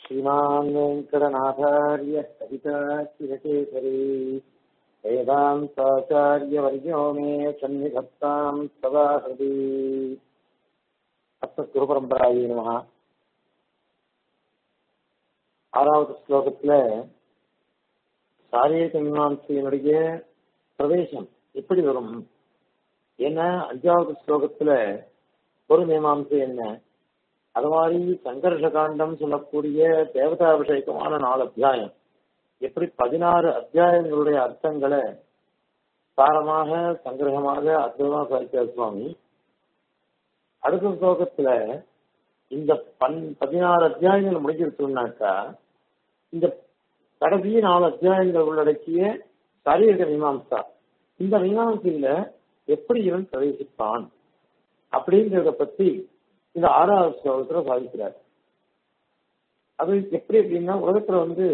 श्रीमान् वेङ्कटनाथार्य कविताचिरकेसरी वेदान्ताचार्यवर्यो मे सन्निधत्ताम् सदा हृदि அஸ்மத்குருபரம்பராயி நம ஆறாவது ஸ்லோகத்துல சாரீரிக மீமாசையினுடைய பிரவேசம் எப்படி வரும் ஏன்னா அஞ்சாவது ஸ்லோகத்துல ஒரு மீமாம்சை என்ன அது மாதிரி சங்கர்ஷ காண்டம் சொல்லக்கூடிய தேவதாபிஷேகமான நாலு அத்தியாயம் எப்படி பதினாறு அத்தியாயங்களுடைய அர்த்தங்களை சாரமாக சங்கிரகமாக அற்புதமாக சாதித்தார் சுவாமி அடுத்த ஸ்லோகத்துல இந்த பன் பதினாறு அத்தியாயங்கள் முடிஞ்சிருச்சோம்னாக்கா இந்த கடைசி நாலு அத்தியாயங்கள் உள்ளடக்கிய சரீரக மீமாம்சா இந்த மீமாம்சையில எப்படி இவன் பிரவேசிப்பான் அப்படிங்கிறத பத்தி இந்த ஆறாவது ஸ்லோகத்துல சாதிக்கிறார் அது எப்படி அப்படின்னா உலகத்துல வந்து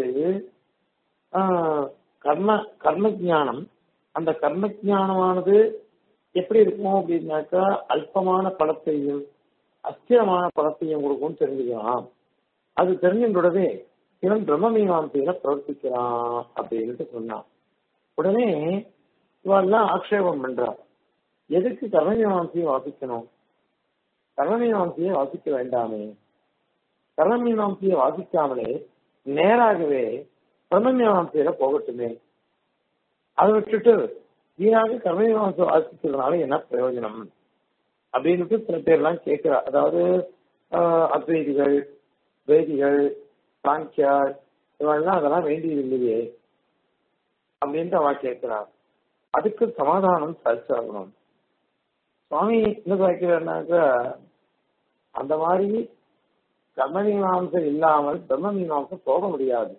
கர்ம கர்ம ஜானம் அந்த கர்ம ஜானமானது எப்படி இருக்கும் அப்படின்னாக்கா அல்பமான படத்தையும் அஸ்திரமான படத்தையும் கொடுக்கும்னு தெரிஞ்சுக்கலாம் அது தெரிஞ்சுன்றதே இவன் பிரம்ம மீமாசையில பிரவர்த்திக்கிறான் அப்படின்ட்டு சொன்னான் உடனே இவெல்லாம் ஆக்ஷேபம் பண்றான் எதுக்கு கர்மமீமாசையை வாசிக்கணும் கர்மமீமாசையை வாசிக்க வேண்டாமே கர்மமீமாசையை வாசிக்காமலே நேராகவே பிரம்மமீமாசையில போகட்டுமே அதை விட்டுட்டு வீணாக கர்மமீமாசை வாசிக்கிறதுனால என்ன பிரயோஜனம் அப்படின்ட்டு சில பேர்லாம் கேட்கிறா அதாவது அத்வைதிகள் வேதிகள் சாங்கியார் இவெல்லாம் அதெல்லாம் வேண்டியது இல்லையே அப்படின்ட்டு அவ கேட்கிறார் அதுக்கு சமாதானம் சாதிச்சாகணும் சுவாமி என்ன சாய்க்கிறாருனாக்கா அந்த மாதிரி கர்ம மீமாசை இல்லாமல் பிரம்ம மீமாசை போக முடியாது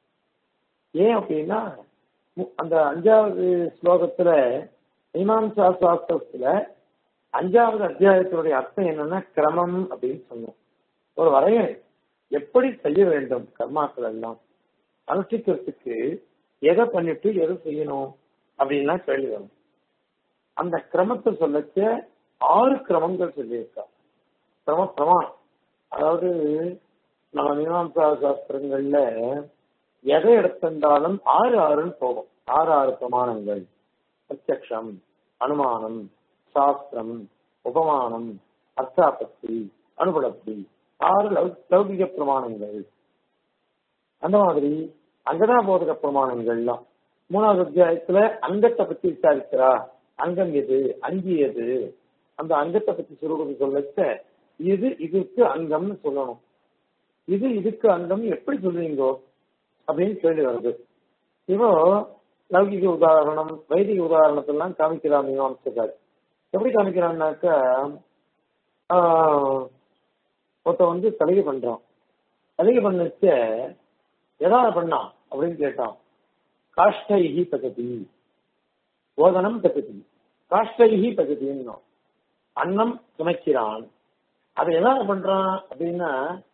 ஏன் அப்படின்னா அந்த அஞ்சாவது ஸ்லோகத்துல மீமாம்சா சாஸ்திரத்துல அஞ்சாவது அத்தியாயத்தினுடைய அர்த்தம் என்னன்னா கிரமம் அப்படின்னு சொன்னோம் ஒரு வரையறை எப்படி செய்ய வேண்டும் கர்மாக்கள் எல்லாம் அனுஷ்டிக்கிறதுக்கு எதை பண்ணிட்டு எதை செய்யணும் அப்படின்லாம் கேள்வி வரும் அந்த கிரமத்தை சொல்லச்ச ஆறு கிரமங்கள் சொல்லியிருக்கா கிரம பிரமாணம் அதாவது நம்ம மீமாம்சா சாஸ்திரங்கள்ல எதை எடுத்திருந்தாலும் ஆறு ஆறுன்னு போகும் ஆறு ஆறு பிரமாணங்கள் பிரத்யக்ஷம் அனுமானம் சாஸ்திரம் உபமானம் அர்த்தாபத்தி அனுபலப்தி ஆறு லௌகிக பிரமாணங்கள் அந்த மாதிரி அங்கதான் போதக பிரமாணங்கள்லாம் மூணாவது அத்தியாயத்துல அங்கத்தை பத்தி விசாரிக்கிறா அங்கம் எது அங்கி எது அந்த அங்கத்தை பத்தி சுருக்கம் சொல்லச்ச இது இதுக்கு அங்கம்னு சொல்லணும் இது இதுக்கு அங்கம் எப்படி சொல்றீங்கோ அப்படின்னு கேள்வி வருது இப்போ லௌகிக உதாரணம் வைதிக உதாரணத்தெல்லாம் காமிக்கிறான் மீமாம்சக்கார் எப்படி காமிக்கிறான்னாக்கா ஒருத்த வந்து தலிகை பண்றான் தலிகை பண்ணச்ச எதாவது பண்ணான் அப்படின்னு கேட்டான் காஷ்டைஹி பகதி போதனம் பகதி காஷ்டைஹி பகதின்னு அன்னம் சுமைக்கிறான் அதை எதாவது பண்றான் அப்படின்னா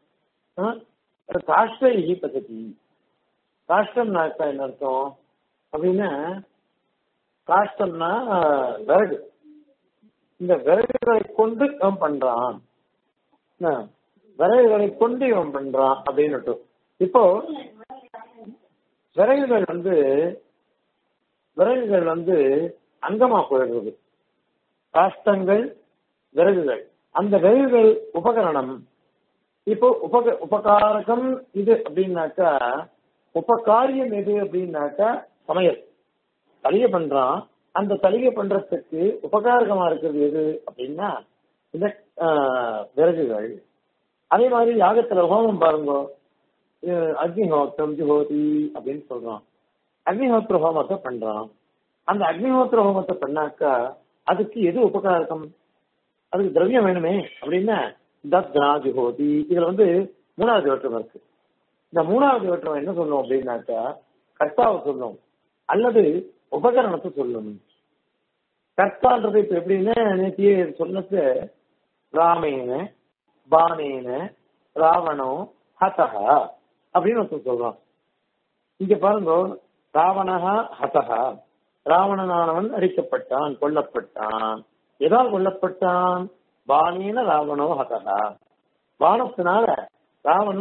காஷ்டைஹி பகதி காஷ்டம்னாக்கா என்ன அர்த்தம் அப்படின்னா காஷ்டம்னா விறகு இந்த விறகுகளை கொண்டு இவன் பண்றான் விறகுகளை கொண்டு இவன் பண்றான் அப்படின்னு இப்போ விறகுகள் வந்து விறகுகள் வந்து அங்கமா போயிடுறது காஷ்டங்கள் விறகுகள் அந்த விறகுகள் உபகரணம் இப்போ உபக உபகாரகம் இது அப்படின்னாக்கா உபகாரியம் எது அப்படின்னாக்கா சமையல் தலிகை பண்றான் அந்த தலிகை பண்றதுக்கு உபகாரகமா இருக்கிறது எது அப்படின்னா இந்த விறகுகள் அதே மாதிரி யாகத்துல ஹோமம் பாருங்க அக்னிஹோத்திரம் ஜுஹோதி அப்படின்னு சொல்றான் அக்னிஹோத்திர ஹோமத்தை பண்றான் அந்த அக்னிஹோத்திர ஹோமத்தை பண்ணாக்கா அதுக்கு எது உபகாரகம் அதுக்கு திரவியம் வேணுமே அப்படின்னா தத்னா ஜுஹோதி இதுல வந்து மூணாவது வட்டம் இருக்கு இந்த மூணாவது வட்டம் என்ன சொல்லும் அப்படின்னாக்கா கர்த்தாவை சொல்லும் அல்லது உபகரணத்தை சொல்லும் கர்த்தான்றது இப்ப எப்படின்னா நேற்று சொன்னது ராமேன பானேன ராவணோ ஹதஹா அப்படின்னு ஒருத்தர் சொல்றான் இங்க பாருங்க ராவணஹா ஹதஹா ராவணனானவன் அடிக்கப்பட்டான் கொல்லப்பட்டான் எதால் கொல்லப்பட்டான் பானேன ராவணோ ஹதஹா பானத்தினால ராவணன்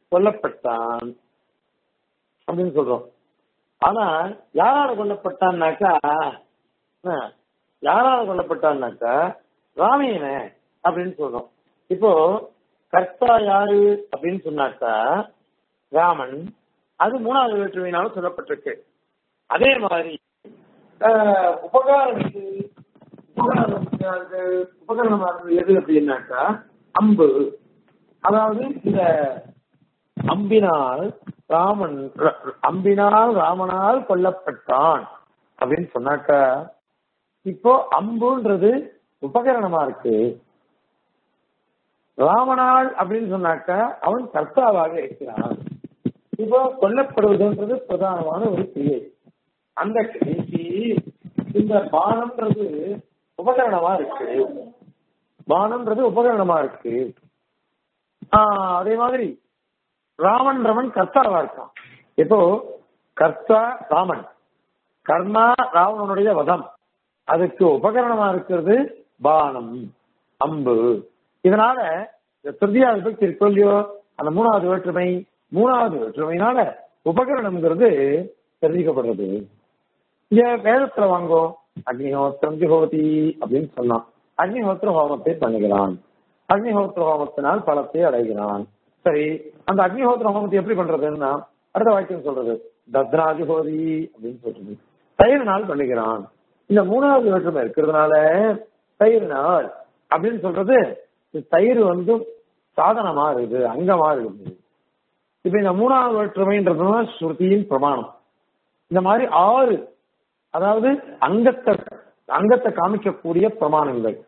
கொல்லப்பட்டான் அப்படின்னு சொல்றோம் ஆனா யாரால கொல்லப்பட்டான்னாக்கா ஆஹ், யாரால கொல்லப்பட்டான்னாக்கா ராமையன அப்படின்னு சொல்றோம் இப்போ கர்த்தா யாரு அப்படின்னு சொன்னாக்கா ராமன் அது மூணாவது வேற்றுமையினாலும் சொல்லப்பட்டிருக்கு அதே மாதிரி ஆஹ், உபகாரம் எது? உபகாரம் யாருக்கு? உபகரணமா இருந்தது எது அப்படின்னாக்கா அம்பு அதாவது இந்த அம்பினால் ராமன் ர- அம்பினால் ராமனால் கொல்லப்பட்டான் அப்படின்னு சொன்னாக்கா இப்போ அம்புன்றது உபகரணமா இருக்கு ராமனால் அப்படின்னு சொன்னாக்கா அவன் கர்த்தாவாக இருக்கிறான் இப்போ கொல்லப்படுவதுன்றது பிரதானமான ஒரு கிரியை அந்த கிரியைக்கு இந்த பானம்ன்றது உபகரணமா இருக்கு பானம்ன்றது உபகரணமா இருக்கு ஆஹ் அதே மாதிரி ராமன்றவன் கர்த்தாவா இருக்கான் இப்போ கர்த்தா ராமன் கர்மா ராவணனுடைய வதம் அதுக்கு உபகரணமா இருக்கிறது பானம் அம்பு இதனால இந்த திருதியா விபக்தி இருக்கோ இல்லையோ அந்த மூணாவது வேற்றுமை மூணாவது வேற்றுமையினால உபகரணம்ங்கிறது தெரிவிக்கப்படுறது இங்க வேதத்துல வாங்கோ அக்னிஹோத்திரம் ஜுகோதி அப்படின்னு சொன்னான் அக்னிஹோத்திர ஹோமத்தை பண்ணுகிறான் அக்னிஹோத்திர ஹோமத்தினால் பலத்தை அடைகிறான் சரி அந்த அக்னிஹோத்திர ஹோமத்தை எப்படி பண்றதுன்னா அடுத்த வாக்கியம் சொல்றது தத்ராஜுகோதி அப்படின்னு சொல்றது தயிரினால் பண்ணுகிறான் இந்த மூணாவது வேற்றுமை இருக்கிறதுனால தயிரினால் அப்படின்னு சொல்றது இந்த தயிர் வந்து சாதனமா இருக்குது அங்கமா இருக்குது இப்ப இந்த மூணாவது வேற்றுமைன்றதுதான் ஸ்ருதியின் பிரமாணம் இந்த மாதிரி ஆறு அதாவது அங்கத்தை அங்கத்தை காமிக்கக்கூடிய பிரமாணங்கள்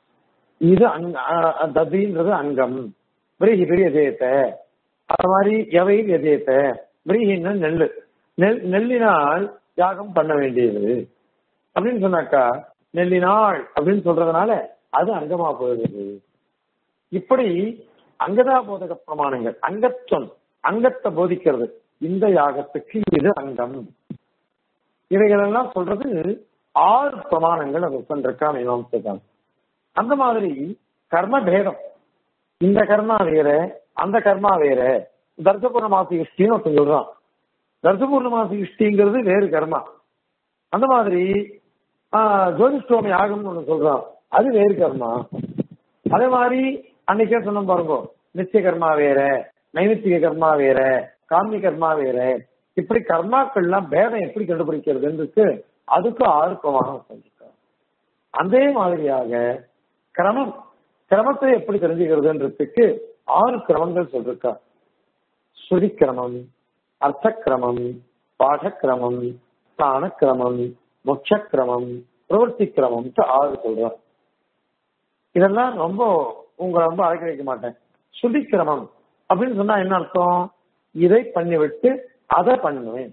இது அங்க அ- ததின்றது அங்கம் விரிகி பெரிய எதேத்த அது மாதிரி எவை எதேத்த விரிகின்னு நெல்லு நெல் நெல்லினால் யாகம் பண்ண வேண்டியது அப்படின்னு சொன்னாக்கா நெல்லினாள் அப்படின்னு சொல்றதுனால அது அங்கமா போயிடுது இப்படி அங்கதா போதக பிரமாணங்கள் அங்கத்துவம் அங்கத்தை போதிக்கிறது இந்த யாகத்துக்கு இது அங்கம் இவைகளெல்லாம் சொல்றது ஆறு பிரமாணங்கள் அது உட்காந்துருக்கா மீமாம்சைதான் அந்த மாதிரி கர்ம பேதம் இந்த கர்மா வேற அந்த கர்மா வேற தர்சபூர்ண மாச இஷ்டின்னு ஒருத்தன் சொல்றான் தர்சபூர்ண மாச இஷ்டிங்கிறது வேறு கர்மா அந்த மாதிரி ஆஹ், ஜோதிஷ்டோமி யாகம்னு ஒண்ணு சொல்றான் அது வேறு கர்மா அதே மாதிரி அன்னைக்கே சொன்னோம் பாருங்க நித்திய கர்மா வேற நைமித்திக கர்மா வேற காமி கர்மா வேற இப்படி கர்மாக்கள்லாம் பேதம் எப்படி கண்டுபிடிக்கிறதுன்றது அதுக்கு ஆறு பிரமாணம் சொல்லியிருக்காங்க அதே மாதிரியாக கிரமம் கிரமத்தை எப்படி தெரிஞ்சுக்கிறதுன்றதுக்கு ஆறு கிரமங்கள் சொல்லிருக்கா ஸ்ருதி கிரமம் அர்த்த கிரமம் பாடக்கிரமம் ஸ்தான கிரமம் மோட்ச கிரமம் பிரவர்த்தி கிரமம் ஆறு சொல்றார் இதெல்லாம் ரொம்ப உங்களை ரொம்ப அழைக்க வைக்க மாட்டேன் ஸ்ருதி கிரமம் அப்படின்னு சொன்னா என்ன அர்த்தம் இதை பண்ணிவிட்டு அதை பண்ணுவேன்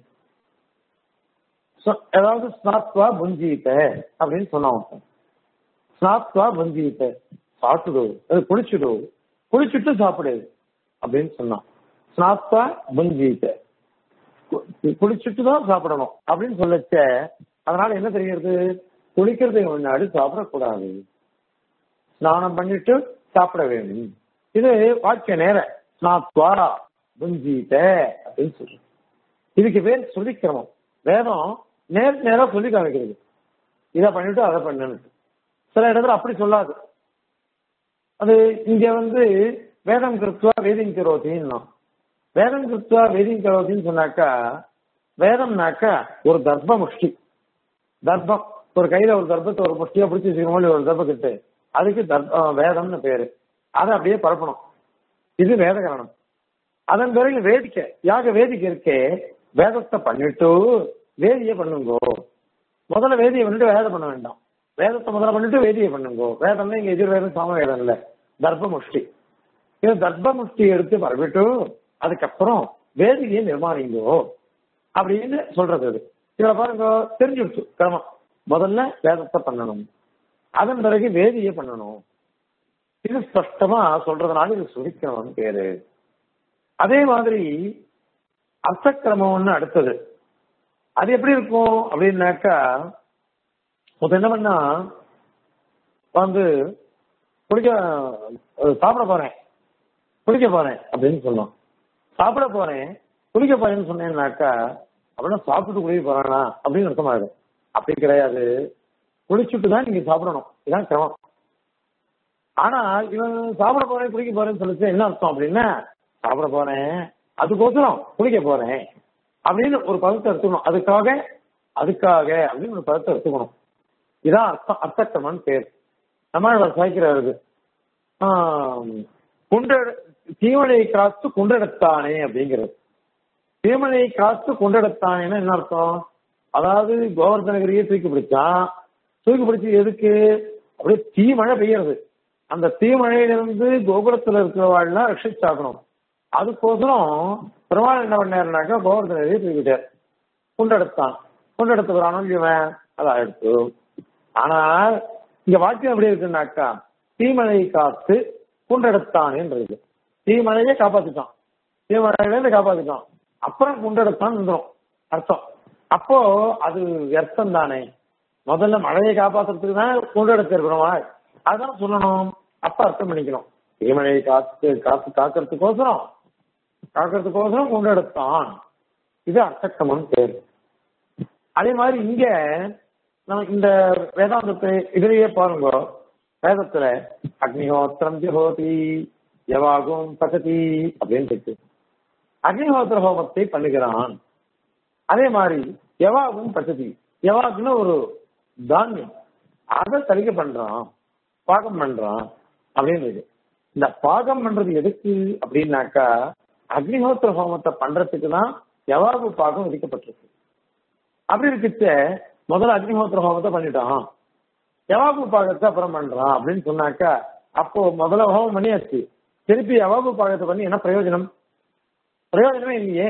சொ- அதாவது ஸ்நாத்வா புஞ்சீத்த அப்படின்னு சொன்னான் ஒருத்தன். ஸ்நாத்வா புஞ்சீத்த சாப்பிடு அது குளிச்சுடு குளிச்சுட்டு சாப்பிடு அப்படின்னு சொன்னான் ஸ்நாத்வா புஞ்சீத்த கு- குளிச்சுட்டு தான் சாப்பிடணும் அப்படின்னு சொல்லச்ச அதனால என்ன தெரிகிறது குளிக்கிறதுக்கு முன்னாடி சாப்பிடக்கூடாது ஸ்நானம் பண்ணிட்டு சாப்பிட வேண்டும் இது வாக்கிய நேர ஸ்நாத்வா புஞ்சீத அப்படின்னு சொல்றோம் இதுக்கு பேர் சொல்லிக்கிரமம் வேதம் நேர் நேரா சொல்லி காமிக்கிறது இதை பண்ணிட்டு அதை பண்ணுன்னு சில இடத்துல அப்படி சொல்லாது அது இங்க வந்து வேதம் கிருத்வா வேதிங் கரோதின்னா வேதம் கிருத்வா வேதிங் கரோதின்னு சொன்னாக்கா வேதம்னாக்கா ஒரு தர்ப்ப முஷ்டி தர்ப்பம் ஒரு கையில ஒரு தர்ப்பத்தை ஒரு முஷ்டியா பிடிச்சி வச்சுக்கணும் ஒரு தர்ப்பக்கிட்டு அதுக்கு தர்ப்ப ஆ, வேதம்னு பேரு அதை அப்படியே பரப்பணும் இது வேதகரணம் அதன் பிறகு வேதிக்கை யாக வேதிக்கை இருக்கே வேதத்தை பண்ணிட்டு வேதியை பண்ணுங்கோ முதல்ல வேதியை பண்ணிட்டு வேதம் பண்ண வேண்டாம் வேதத்தை முதல்ல பண்ணிட்டு வேதியை பண்ணுங்கோ வேதம்னா இங்க எதிர்வேதம் சாம வேதம் இல்ல தர்ப்ப முஷ்டி இது தர்ப்ப முஷ்டி எடுத்து பரப்பிட்டு அதுக்கப்புறம் வேதியை நிர்மாணிங்கோ அப்படின்னு சொல்றது அது இதுல பாருங்க தெரிஞ்சுடுச்சு கிரமம் முதல்ல வேதத்தை பண்ணணும் அதன் பிறகு வேதியை பண்ணணும் இது ஸ்பஷ்டமா சொல்றதுனால இது சுரிக்கிரமம் பேரு அதே மாதிரி அர்த்தக்கிரமம்னு அடுத்தது அது எப்படி இருக்கும் அப்படின்னாக்கா முதல் என்ன பண்ணா வந்து குடிக்க அஹ், சாப்பிட போறேன் குடிக்க போறேன் அப்படின்னு சொன்னோம் சாப்பிட போறேன் குளிக்க போறேன்னு சொன்னேன்னாக்கா அப்படின்னா சாப்பிட்டு குளிக்க போறானா அப்படின்னு அர்த்தமாயிடும் அப்படி கிடையாது குளிச்சுட்டு தான் நீங்க சாப்பிடணும் இதான் கிரமம் ஆனா இவன் சாப்பிட போறேன் குளிக்க போறேன்னு சொல்லிச்சு என்ன அர்த்தம் அப்படின்னா சாப்பிட போறேன் அதுக்கோசரம் குளிக்க போறேன் அப்படின்னு ஒரு பதத்தை எடுத்துக்கணும் அதுக்காக அதுக்காக அப்படின்னு ஒரு பதத்தை எடுத்துக்கணும் இதான் அர்த்தம் அர்த்தக்கிரமன் பேர் நம்ம சாய்க்கிறாரு குண்ட தீமனை காத்து குண்டெடுத்தானே அப்படிங்கிறது தீமனை காத்து குண்டெடுத்தானேன்னா என்ன அர்த்தம் அதாவது கோவர்தனகிரியை தூக்கி பிடிச்சான் தூக்கி பிடிச்சு எதுக்கு அப்படியே தீமழை பெய்யறது அந்த தீமழையிலிருந்து கோபுரத்துல இருக்கிறவாள்லாம் ரட்சிச்சாக்கணும் அதுக்கோசரம் பெருமாள் என்ன பண்ணாருனாக்கா கோவர்தனகிரியை தூக்கிட்டார் குண்டெடுத்தான் குண்டெடுத்து வரானோ இவன் அதை எடுத்து ஆனால் இங்க வாக்கியம் எப்படி இருக்குன்னாக்கா தீமழையை காத்து குண்டெடுத்தான்ன்றது தீமழையை காப்பாத்திட்டான் தீமழையில இருந்து காப்பாத்திட்டான் அப்புறம் குண்டெடுத்தான் வந்துடும் அர்த்தம் அப்போ அது வியர்த்தம் தானே முதல்ல மழையை காப்பாத்துறதுக்கு தான் குண்டெடுத்து இருக்கிறோமா அதான் சொல்லணும் அப்ப அர்த்தம் பண்ணிக்கணும் தீமழையை காத்து காத்து காக்கிறதுக்கோசரம் காக்கிறதுக்கோசரம் குண்டெடுத்தான் இது அர்த்தக்கமன் பேர் அதே மாதிரி இங்க நம்ம இந்த வேதாந்தத்தை இதுலயே பாருங்க வேதத்துல அக்னிஹோத்திரம் ஜெகோதி யவாகும் பசதி அப்படின்னு இருக்கு அக்னிஹோத்திர ஹோமத்தை பண்ணுகிறான் அதே மாதிரி யவாகும் பசதி யவாகுன்னு ஒரு தானியம் அதை தளிக்க பண்றான் பாகம் பண்றான் அப்படின்னு இருக்கு இந்த பாகம் பண்றது எதுக்கு அப்படின்னாக்கா அக்னிஹோத்திர ஹோமத்தை பண்றதுக்கு தான் யவாகு பாகம் விதிக்கப்பட்டிருக்கு அப்படி இருக்குச்ச முதல்ல அக்னிஹோத்திர ஹோமத்தை பண்ணிட்டான் யவாபு பாகத்தை அப்புறம் பண்றான் அப்படின்னு சொன்னாக்கா அப்போ முதல்ல ஹோமம் பண்ணியாச்சு திருப்பி யவாபு பாகத்தை பண்ணி என்ன பிரயோஜனம் பிரயோஜனமே இல்லையே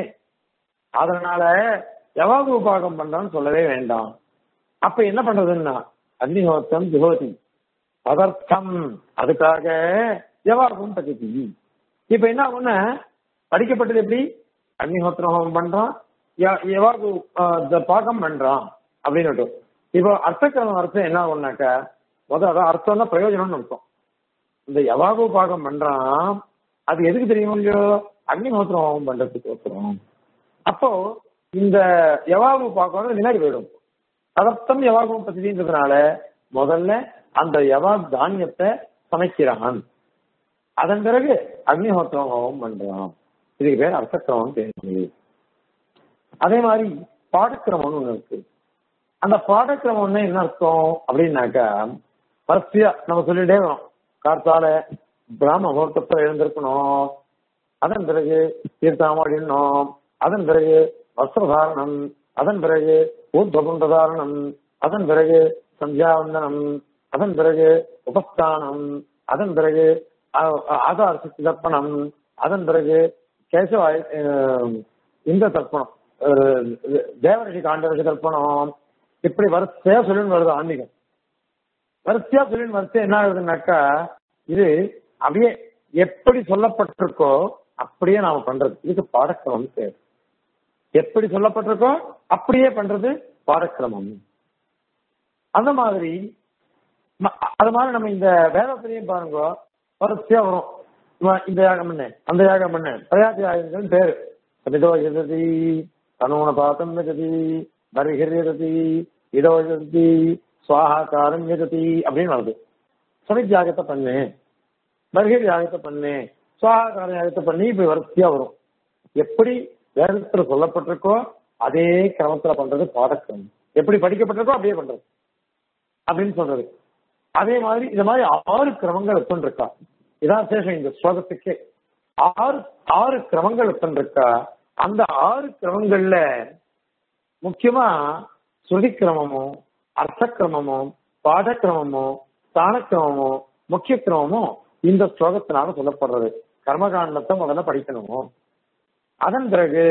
அதனால யவாபு பாகம் பண்றான்னு சொல்லவே வேண்டாம் அப்ப என்ன பண்றதுன்னா அக்னிஹோத்திரம் ஜுகோதி பதர்த்தம் அதுக்காக யவாகும் பத்தி இப்ப என்ன ஆகும்னா படிக்கப்பட்டது எப்படி அக்னிஹோத்திரம் ஹோமம் பண்றான் யவாகு பாகம் பண்றான் அப்படின்னு இப்போ அர்த்தக்கிரமம் அர்த்தம் என்ன ஆகும்னாக்கா முதல் அதான் அர்த்தம்னா பிரயோஜனம்னு அர்த்தம் இந்த யவாகு பாகம் பண்றான் அது எதுக்கு தெரியும் இல்லையோ அக்னிஹோத்திரம் ஹோமம் பண்றதுக்கு ஒருத்தரும் அப்போ இந்த யவாகு பாகம் முன்னாடி போயிடும் அதர்த்தம் யவாகும் பத்தின்றதுனால முதல்ல அந்த யவா தானியத்தை சமைக்கிறான் அதன் பிறகு அக்னிஹோத்திரம் ஹோமம் பண்றான் இதுக்கு பேர் அர்த்தக்கிரமம் பேரு அதே மாதிரி பாடக்கிரமம்னு ஒண்ணு இருக்கு அந்த பாடக்கிரமம்னா என்ன அர்த்தம் அப்படின்னாக்கா வரிசையா நம்ம சொல்லிட்டே வரோம் கார்த்தால பிராம முகூர்த்தத்தில் எழுந்திருக்கணும் அதன் பிறகு தீர்த்தாமடினோம் அதன் பிறகு வஸ்திரதாரணம் அதன் பிறகு ஊர்துவகுண்டதாரணம் அதன் பிறகு சந்தியாவந்தனம் அதன் பிறகு உபஸ்தானம் அதன் பிறகு ஆதார சக்தி தர்ப்பணம் அதன் பிறகு கேசவ இந்த தர்ப்பணம் தேவரிஷி காண்டரிஷி தர்ப்பணம் இப்படி வரிசையா சொல்லின்னு வருது ஆன்மீகம் வரிசையா சொல்லின்னு வரிசையா என்ன ஆகுதுன்னாக்கா இது அப்படியே எப்படி சொல்லப்பட்டிருக்கோ அப்படியே நாம பண்றது இதுக்கு பாடக்கிரமம் பேர் எப்படி சொல்லப்பட்டிருக்கோ அப்படியே பண்றது பாடக்கிரமம் அந்த மாதிரி அது மாதிரி நம்ம இந்த வேதத்திலையும் பாருங்க வரிசையா வரும் இந்த யாகம் பண்ண அந்த யாகம் பண்ண பிரயாதி யாகங்கள் பேரு இதோ எததி தனூன பாத்தம் எததி பரிஹிரியததி இதோ எததி சுவாகாரம் எததி அப்படின்னு வருது சமித் யாகத்தை பண்ணு பர்ஹிர் யாகத்தை பண்ணு சுவாகாரம் யாகத்தை பண்ணி இப்ப வரிசையா வரும் எப்படி வேதத்துல சொல்லப்பட்டிருக்கோ அதே கிரமத்துல பண்றது பாடக்கிரமம் எப்படி படிக்கப்பட்டிருக்கோ அப்படியே பண்றது அப்படின்னு சொல்றது அதே மாதிரி இந்த மாதிரி ஆறு கிரமங்கள் இருக்கா இதான் சேஷம் இந்த ஸ்லோகத்துக்கே ஆறு ஆறு கிரமங்கள் இருக்கா அந்த ஆறு கிரமங்கள்ல முக்கியமா ஸ்ருதி கிரமமோ அர்த்த கிரமமோ பாடக்கிரமமோ ஸ்தானக்கிரமமோ முக்கிய கிரமமோ இந்த ஸ்லோகத்தினால சொல்லப்படுறது கர்மகாண்டத்தை முதல்ல படிக்கணும் அதன் பிறகு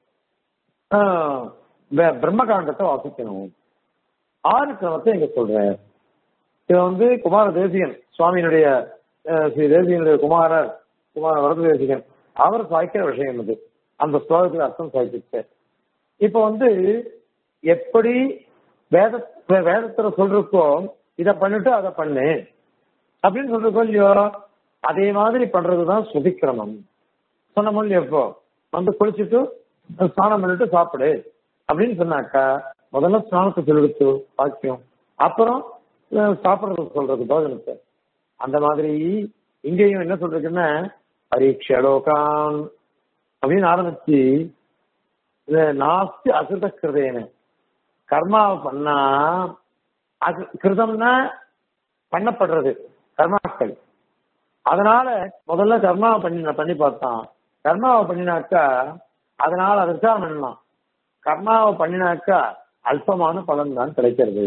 பிரம்மகாண்டத்தை வாசிக்கணும் ஆறு கிரமத்தை இங்க சொல்றேன் இது வந்து குமார தேசிகன் சுவாமியினுடைய ஸ்ரீ தேசிகனுடைய குமாரர் குமார வரத தேசிகன் அவர் சாய்க்கிற விஷயம் இது அந்த ஸ்லோகத்துக்கு அர்த்தம் சாய்க்கிச்சு இப்ப வந்து எப்படி வேத வேதத்துல சொல்றக்கோ இத பண்ணிட்டு அதை பண்ணு அப்படின்னு சொல்றக்கோ இல்லையோ அதே மாதிரி பண்றதுதான் சுதிக்கிரமம் சொன்ன மொழி எப்போ வந்து குளிச்சுட்டு ஸ்நானம் பண்ணிட்டு சாப்பிடு அப்படின்னு சொன்னாக்கா முதல்ல ஸ்நானத்தை சொல்லிடுச்சு வாக்கியம் அப்புறம் அஹ், சாப்பிடுறது சொல்றது போதனத்தை அந்த மாதிரி இங்கேயும் என்ன சொல்றதுன்னா பரீட்சலோகான் அப்படின்னு ஆரம்பிச்சு இது நாஸ்தி அகிருத கிருதேன கர்மாவை பண்ணா அது கிருதம்னா பண்ணப்படுறது கர்மாக்கள் அதனால முதல்ல கர்மாவை பண்ணி பண்ணி பார்த்தான் கர்மாவை பண்ணினாக்கா அதனால அதை விசாரம் பண்ணலாம் கர்மாவை பண்ணினாக்கா அல்பமான பலன் தான் கிடைக்கிறது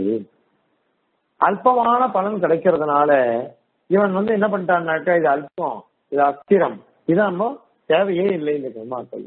அல்பமான பலன் கிடைக்கிறதுனால இவன் வந்து என்ன பண்ணிட்டான்னாக்கா இது அல்பம் இது அஸ்திரம் இது நம்ம தேவையே இல்லை இந்த கர்மாக்கள்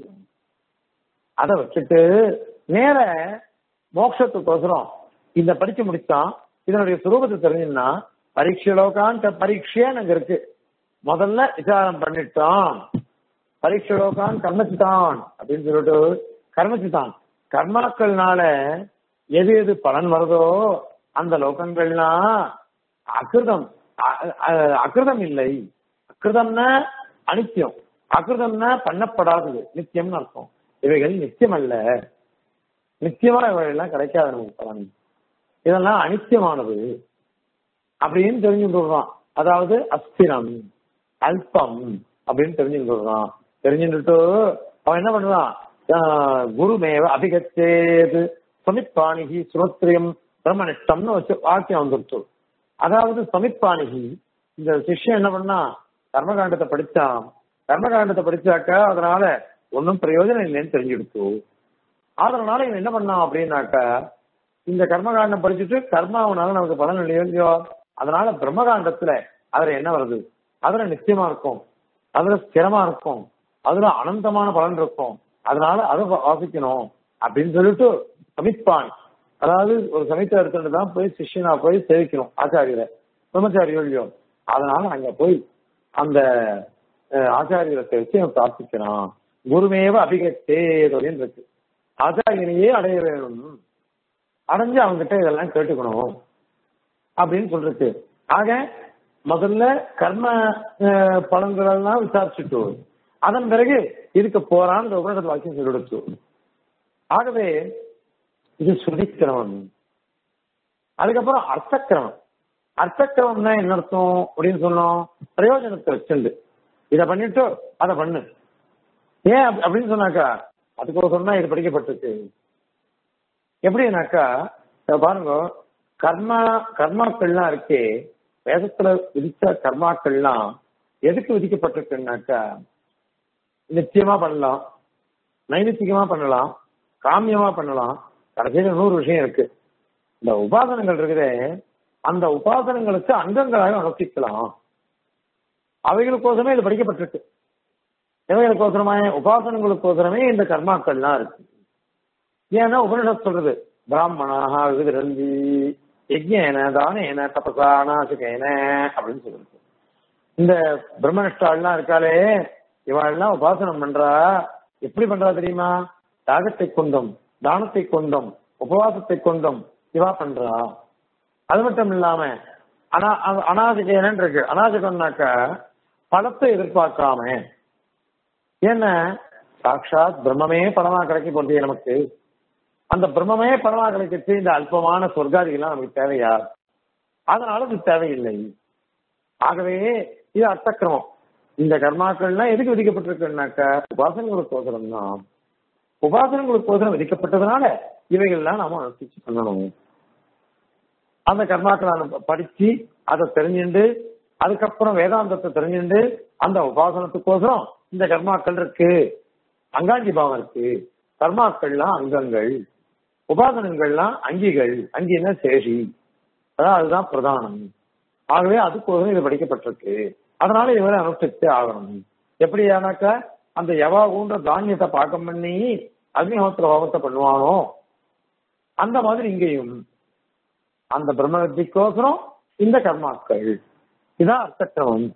அதை வச்சுட்டு நேர மோட்சத்துக்கோசரம் இந்த படிச்சு முடிச்சான் இதனுடைய சுரூபத்தை தெரிஞ்சுன்னா பரீட்சலோகான் பரீட்சைன்னு அங்க இருக்கு முதல்ல விசாரம் பண்ணிட்டான் பரீட்சலோகான் கர்மச்சிதான் அப்படின்னு சொல்லிட்டு கர்மச்சிதான் கர்மாக்கள்னால எது எது பலன் வருதோ அந்த லோகங்கள்லாம் அகிருதம் அ- அ- அகிருதம் இல்லை அகிருதம்னா அனித்தியம் அகிருதம்னா பண்ணப்படாதது நித்தியம்னு அர்த்தம் இவைகள் நித்தியம் அல்ல நித்தியமா இவைகள்லாம் கிடைக்காது நமக்கு பலன் இதெல்லாம் அனித்தியமானது அப்படின்னு தெரிஞ்சுட்டு விடுறான் அதாவது அஸ்திரம் அல்பம் அப்படின்னு தெரிஞ்சுட்டு விடுறான் தெரிஞ்சுட்டு அவன் என்ன பண்ணுவான் ஆஹ் குருமேவ அபிகச்சேது சமிப்பாணிகி சுரோத்ரியம் பிரம்மனிஷ்டம்னு வச்சு வாக்கியம் வந்துருச்சு அதாவது சமிப்பாணிகி இந்த சிஷ்யன் என்ன பண்ணா கர்மகாண்டத்தை படிச்சான் கர்மகாண்டத்தை படிச்சாக்கா அதனால ஒன்றும் பிரயோஜனம் இல்லைன்னு தெரிஞ்சுடுச்சு அதனால இவன் என்ன பண்ணான் அப்படின்னாக்கா இந்த கர்மகாண்டம் படிச்சுட்டு கர்மாவனால நமக்கு பலன் இல்லையோ இல்லையோ அதனால பிரம்மகாண்டத்துல அதுல என்ன வருது அதுல நிச்சயமா இருக்கும் அதுல ஸ்திரமா இருக்கும் அதுல அனந்தமான பலன் இருக்கும் அதனால அதை வா- வாசிக்கணும் அப்படின்னு சொல்லிட்டு சமிப்பான் அதாவது ஒரு சமித்த எடுத்துட்டு தான் போய் சிஷ்யனா போய் சேவிக்கணும் ஆச்சாரியரை பிரம்மச்சாரியோ இல்லையோ அதனால அங்க போய் அந்த அஹ், ஆச்சாரியரை சேவிச்சு அவன் பிரார்த்திக்கிறான் குருமேவ அபிகத்தே அப்படின்னு இருக்கு ஆச்சாரியனையே அடைய வேணும் அடைஞ்சு அவங்ககிட்ட இதெல்லாம் கேட்டுக்கணும் அப்படின்னு சொல்றது ஆக முதல்ல கர்ம அஹ், பலன்களெல்லாம் விசாரிச்சுட்டு அதன் பிறகு இதுக்கு போறான்னு இந்த உபநிடத வாக்கியம் சொல்லிடுச்சு ஆகவே இது ஸ்ருதிக்கிரமம் அதுக்கப்புறம் அர்த்தக்கிரமம் அர்த்தக்கிரமம்னா என்ன அர்த்தம் அப்படின்னு சொன்னோம் பிரயோஜனத்தை வச்சுண்டு இதை பண்ணிட்டு அதை பண்ணு ஏன் அப்ப- அப்படின்னு சொன்னாக்கா அதுக்கோசரம் தான் இது படிக்கப்பட்டிருக்கு எப்படின்னாக்கா இத பாருங்க கர்மா கர்மாக்கள்லாம் இருக்கே வேதத்துல விதிச்ச கர்மாக்கள்லாம் எதுக்கு விதிக்கப்பட்டிருக்குன்னாக்கா நிச்சயமா பண்ணலாம் நைமித்திகமா பண்ணலாம் காமியமா பண்ணலாம் கடைசியில நூறு விஷயம் இருக்கு இந்த உபாசனங்கள் இருக்குதே அந்த உபாசனங்களுக்கு அங்கங்களாக அனுஷ்டிக்கலாம் அவைகளுக்கோசரமே இது படிக்கப்பட்டிருக்கு எவைகளுக்கோசரமே உபாசனங்களுக்கோசரமே இந்த கர்மாக்கள்லாம் இருக்கு ஏன்னா உபனிஷத் சொல்றது பிராமணாக விவிரந்தி யஜ்யேன தானேன தபசா நாசிகேன அப்படின்னு சொல்றது இந்த பிரம்மனிஷ்டாள்லாம் இருக்காளே இவாள்லாம் உபாசனம் பண்றா எப்படி பண்றா தெரியுமா தாகத்தை கொண்டும் தானத்தை கொண்டும் உபவாசத்தை கொண்டும் இவா பண்றா அது மட்டும் இல்லாம அனா அ- அநாசிகேனன் இருக்கு அநாசிகம்னாக்கா பலத்தை எதிர்பார்க்காம ஏன்னா சாட்சாத் பிரம்மமே பலமா கிடைக்க போறது நமக்கு அந்த பிரம்மமே பலமா கிடைக்கிறது இந்த அல்பமான சொர்க்காதிகள்லாம் நமக்கு தேவையா அதனால இது தேவையில்லை ஆகவே இது அர்த்தக்கிரமம் இந்த கர்மாக்கள்லாம் எதுக்கு விதிக்கப்பட்டிருக்குன்னாக்கா உபாசனங்களுக்கோசரம் தான் உபாசனங்களுக்கோசரம் விதிக்கப்பட்டதுனால இவைகள்லாம் நாம அனுஷ்டிச்சு பண்ணணும் அந்த கர்மாக்களை நம்ம படிச்சு அதை தெரிஞ்சுண்டு அதுக்கப்புறம் வேதாந்தத்தை தெரிஞ்சுண்டு அந்த உபாசனத்துக்கோசரம் இந்த கர்மாக்கள் இருக்கு அங்காங்கி பாவம் இருக்கு கர்மாக்கள்லாம் அங்கங்கள் உபாசனங்கள்லாம் அங்கிகள் அங்கின்னா சேஷி அதான் அதுதான் பிரதானம் ஆகவே அதுக்கோசரம் இது படிக்கப்பட்டிருக்கு அதனால இவரை அனுஷ்டித்தே ஆகணும் எப்படியானாக்கா அந்த யவா ஊன்ற தானியத்தை பாக்கம் பண்ணி அக்னிஹோத்திர ஹோமத்தை பண்ணுவானோ அந்த மாதிரி இங்கேயும் அந்த பிரம்ம வித்திக்கோசரம் இந்த கர்மாக்கள் இதான் அர்த்தக்கிரமம்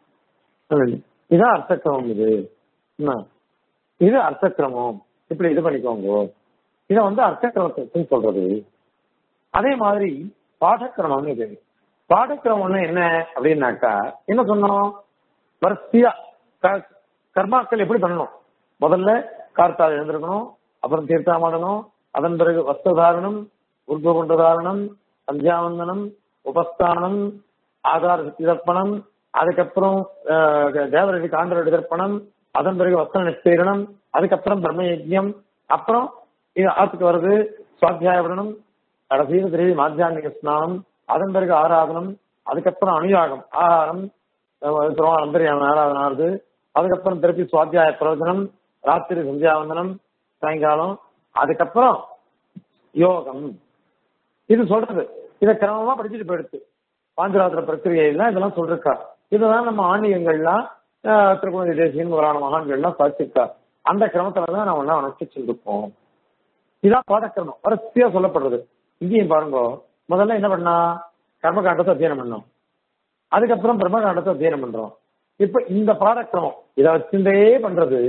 இதான் அர்த்தக்கிரமம் இது என்ன? இது அர்த்தக்கிரமம் இப்படி இது பண்ணிக்கோங்க இத வந்து அர்த்தக்கிரமத்தை சொல்றது அதே மாதிரி பாடக்கிரமம் இது பாடக்கிரமம்னு என்ன அப்படின்னாக்கா என்ன சொன்னோம் வரிசையா க- கர்மாக்கள் எப்படி பண்ணணும் முதல்ல கார்த்தால் எழுந்திருக்கணும் அப்புறம் தீர்த்தாமாடணும் அதன் பிறகு வஸ்திரதாரணம் உருவகுண்ட தாரணம் சந்தியாவந்தனம் உபஸ்தானம் ஆதார தர்ப்பணம் அதுக்கப்புறம் அஹ், தேவரடி காண்டரடி தர்ப்பணம் அதன் பிறகு வஸ்திர நிச்சயனம் அதுக்கப்புறம் பிரம்ம யஜ்யம் அப்புறம் இது ஆத்துக்கு வருது சுவாத்தியாயபடனம் கடைசியில் திரும்பி மாத்தியானிக ஸ்நானம் அதன் பிறகு ஆராதனம் அதுக்கப்புறம் அனுயாகம் ஆகாரம் அஹ், அதுக்கப்புறம் அந்தரியான ஆராதனை ஆறுது அதுக்கப்புறம் திருப்பி சுவாத்தியாய பிரவச்சனம் ராத்திரி சந்தியாவந்தனம் சாயங்காலம் அதுக்கப்புறம் யோகம் இது சொல்றது இதை கிரமமா படிச்சுட்டு போயிடுச்சு பாஞ்சராத்திர பிரக்கிரியெல்லாம் இதெல்லாம் சொல்லிருக்கா இதுதான் நம்ம ஆன்மீகங்கள்லாம் ஆஹ், திருக்குணதி தேசியன் முதலான மகான்கள்லாம் சாதிச்சிருக்கா அந்த கிரமத்துல தான் நம்ம எல்லாம் அனுஷ்டிச்சிருப்போம் இதான் பாடக்கிரமம் வரிசையா சொல்லப்படுறது இங்கேயும் பாருங்க முதல்ல என்ன பண்ணா கர்மகாண்டத்தை அத்தியனம் பண்ணோம் அதுக்கப்புறம் பிரம்மகாண்டத்தை அத்தியனம் பண்றோம் இப்ப இந்த பாடக்கிரமம் இதை வச்சுட்டே பண்றது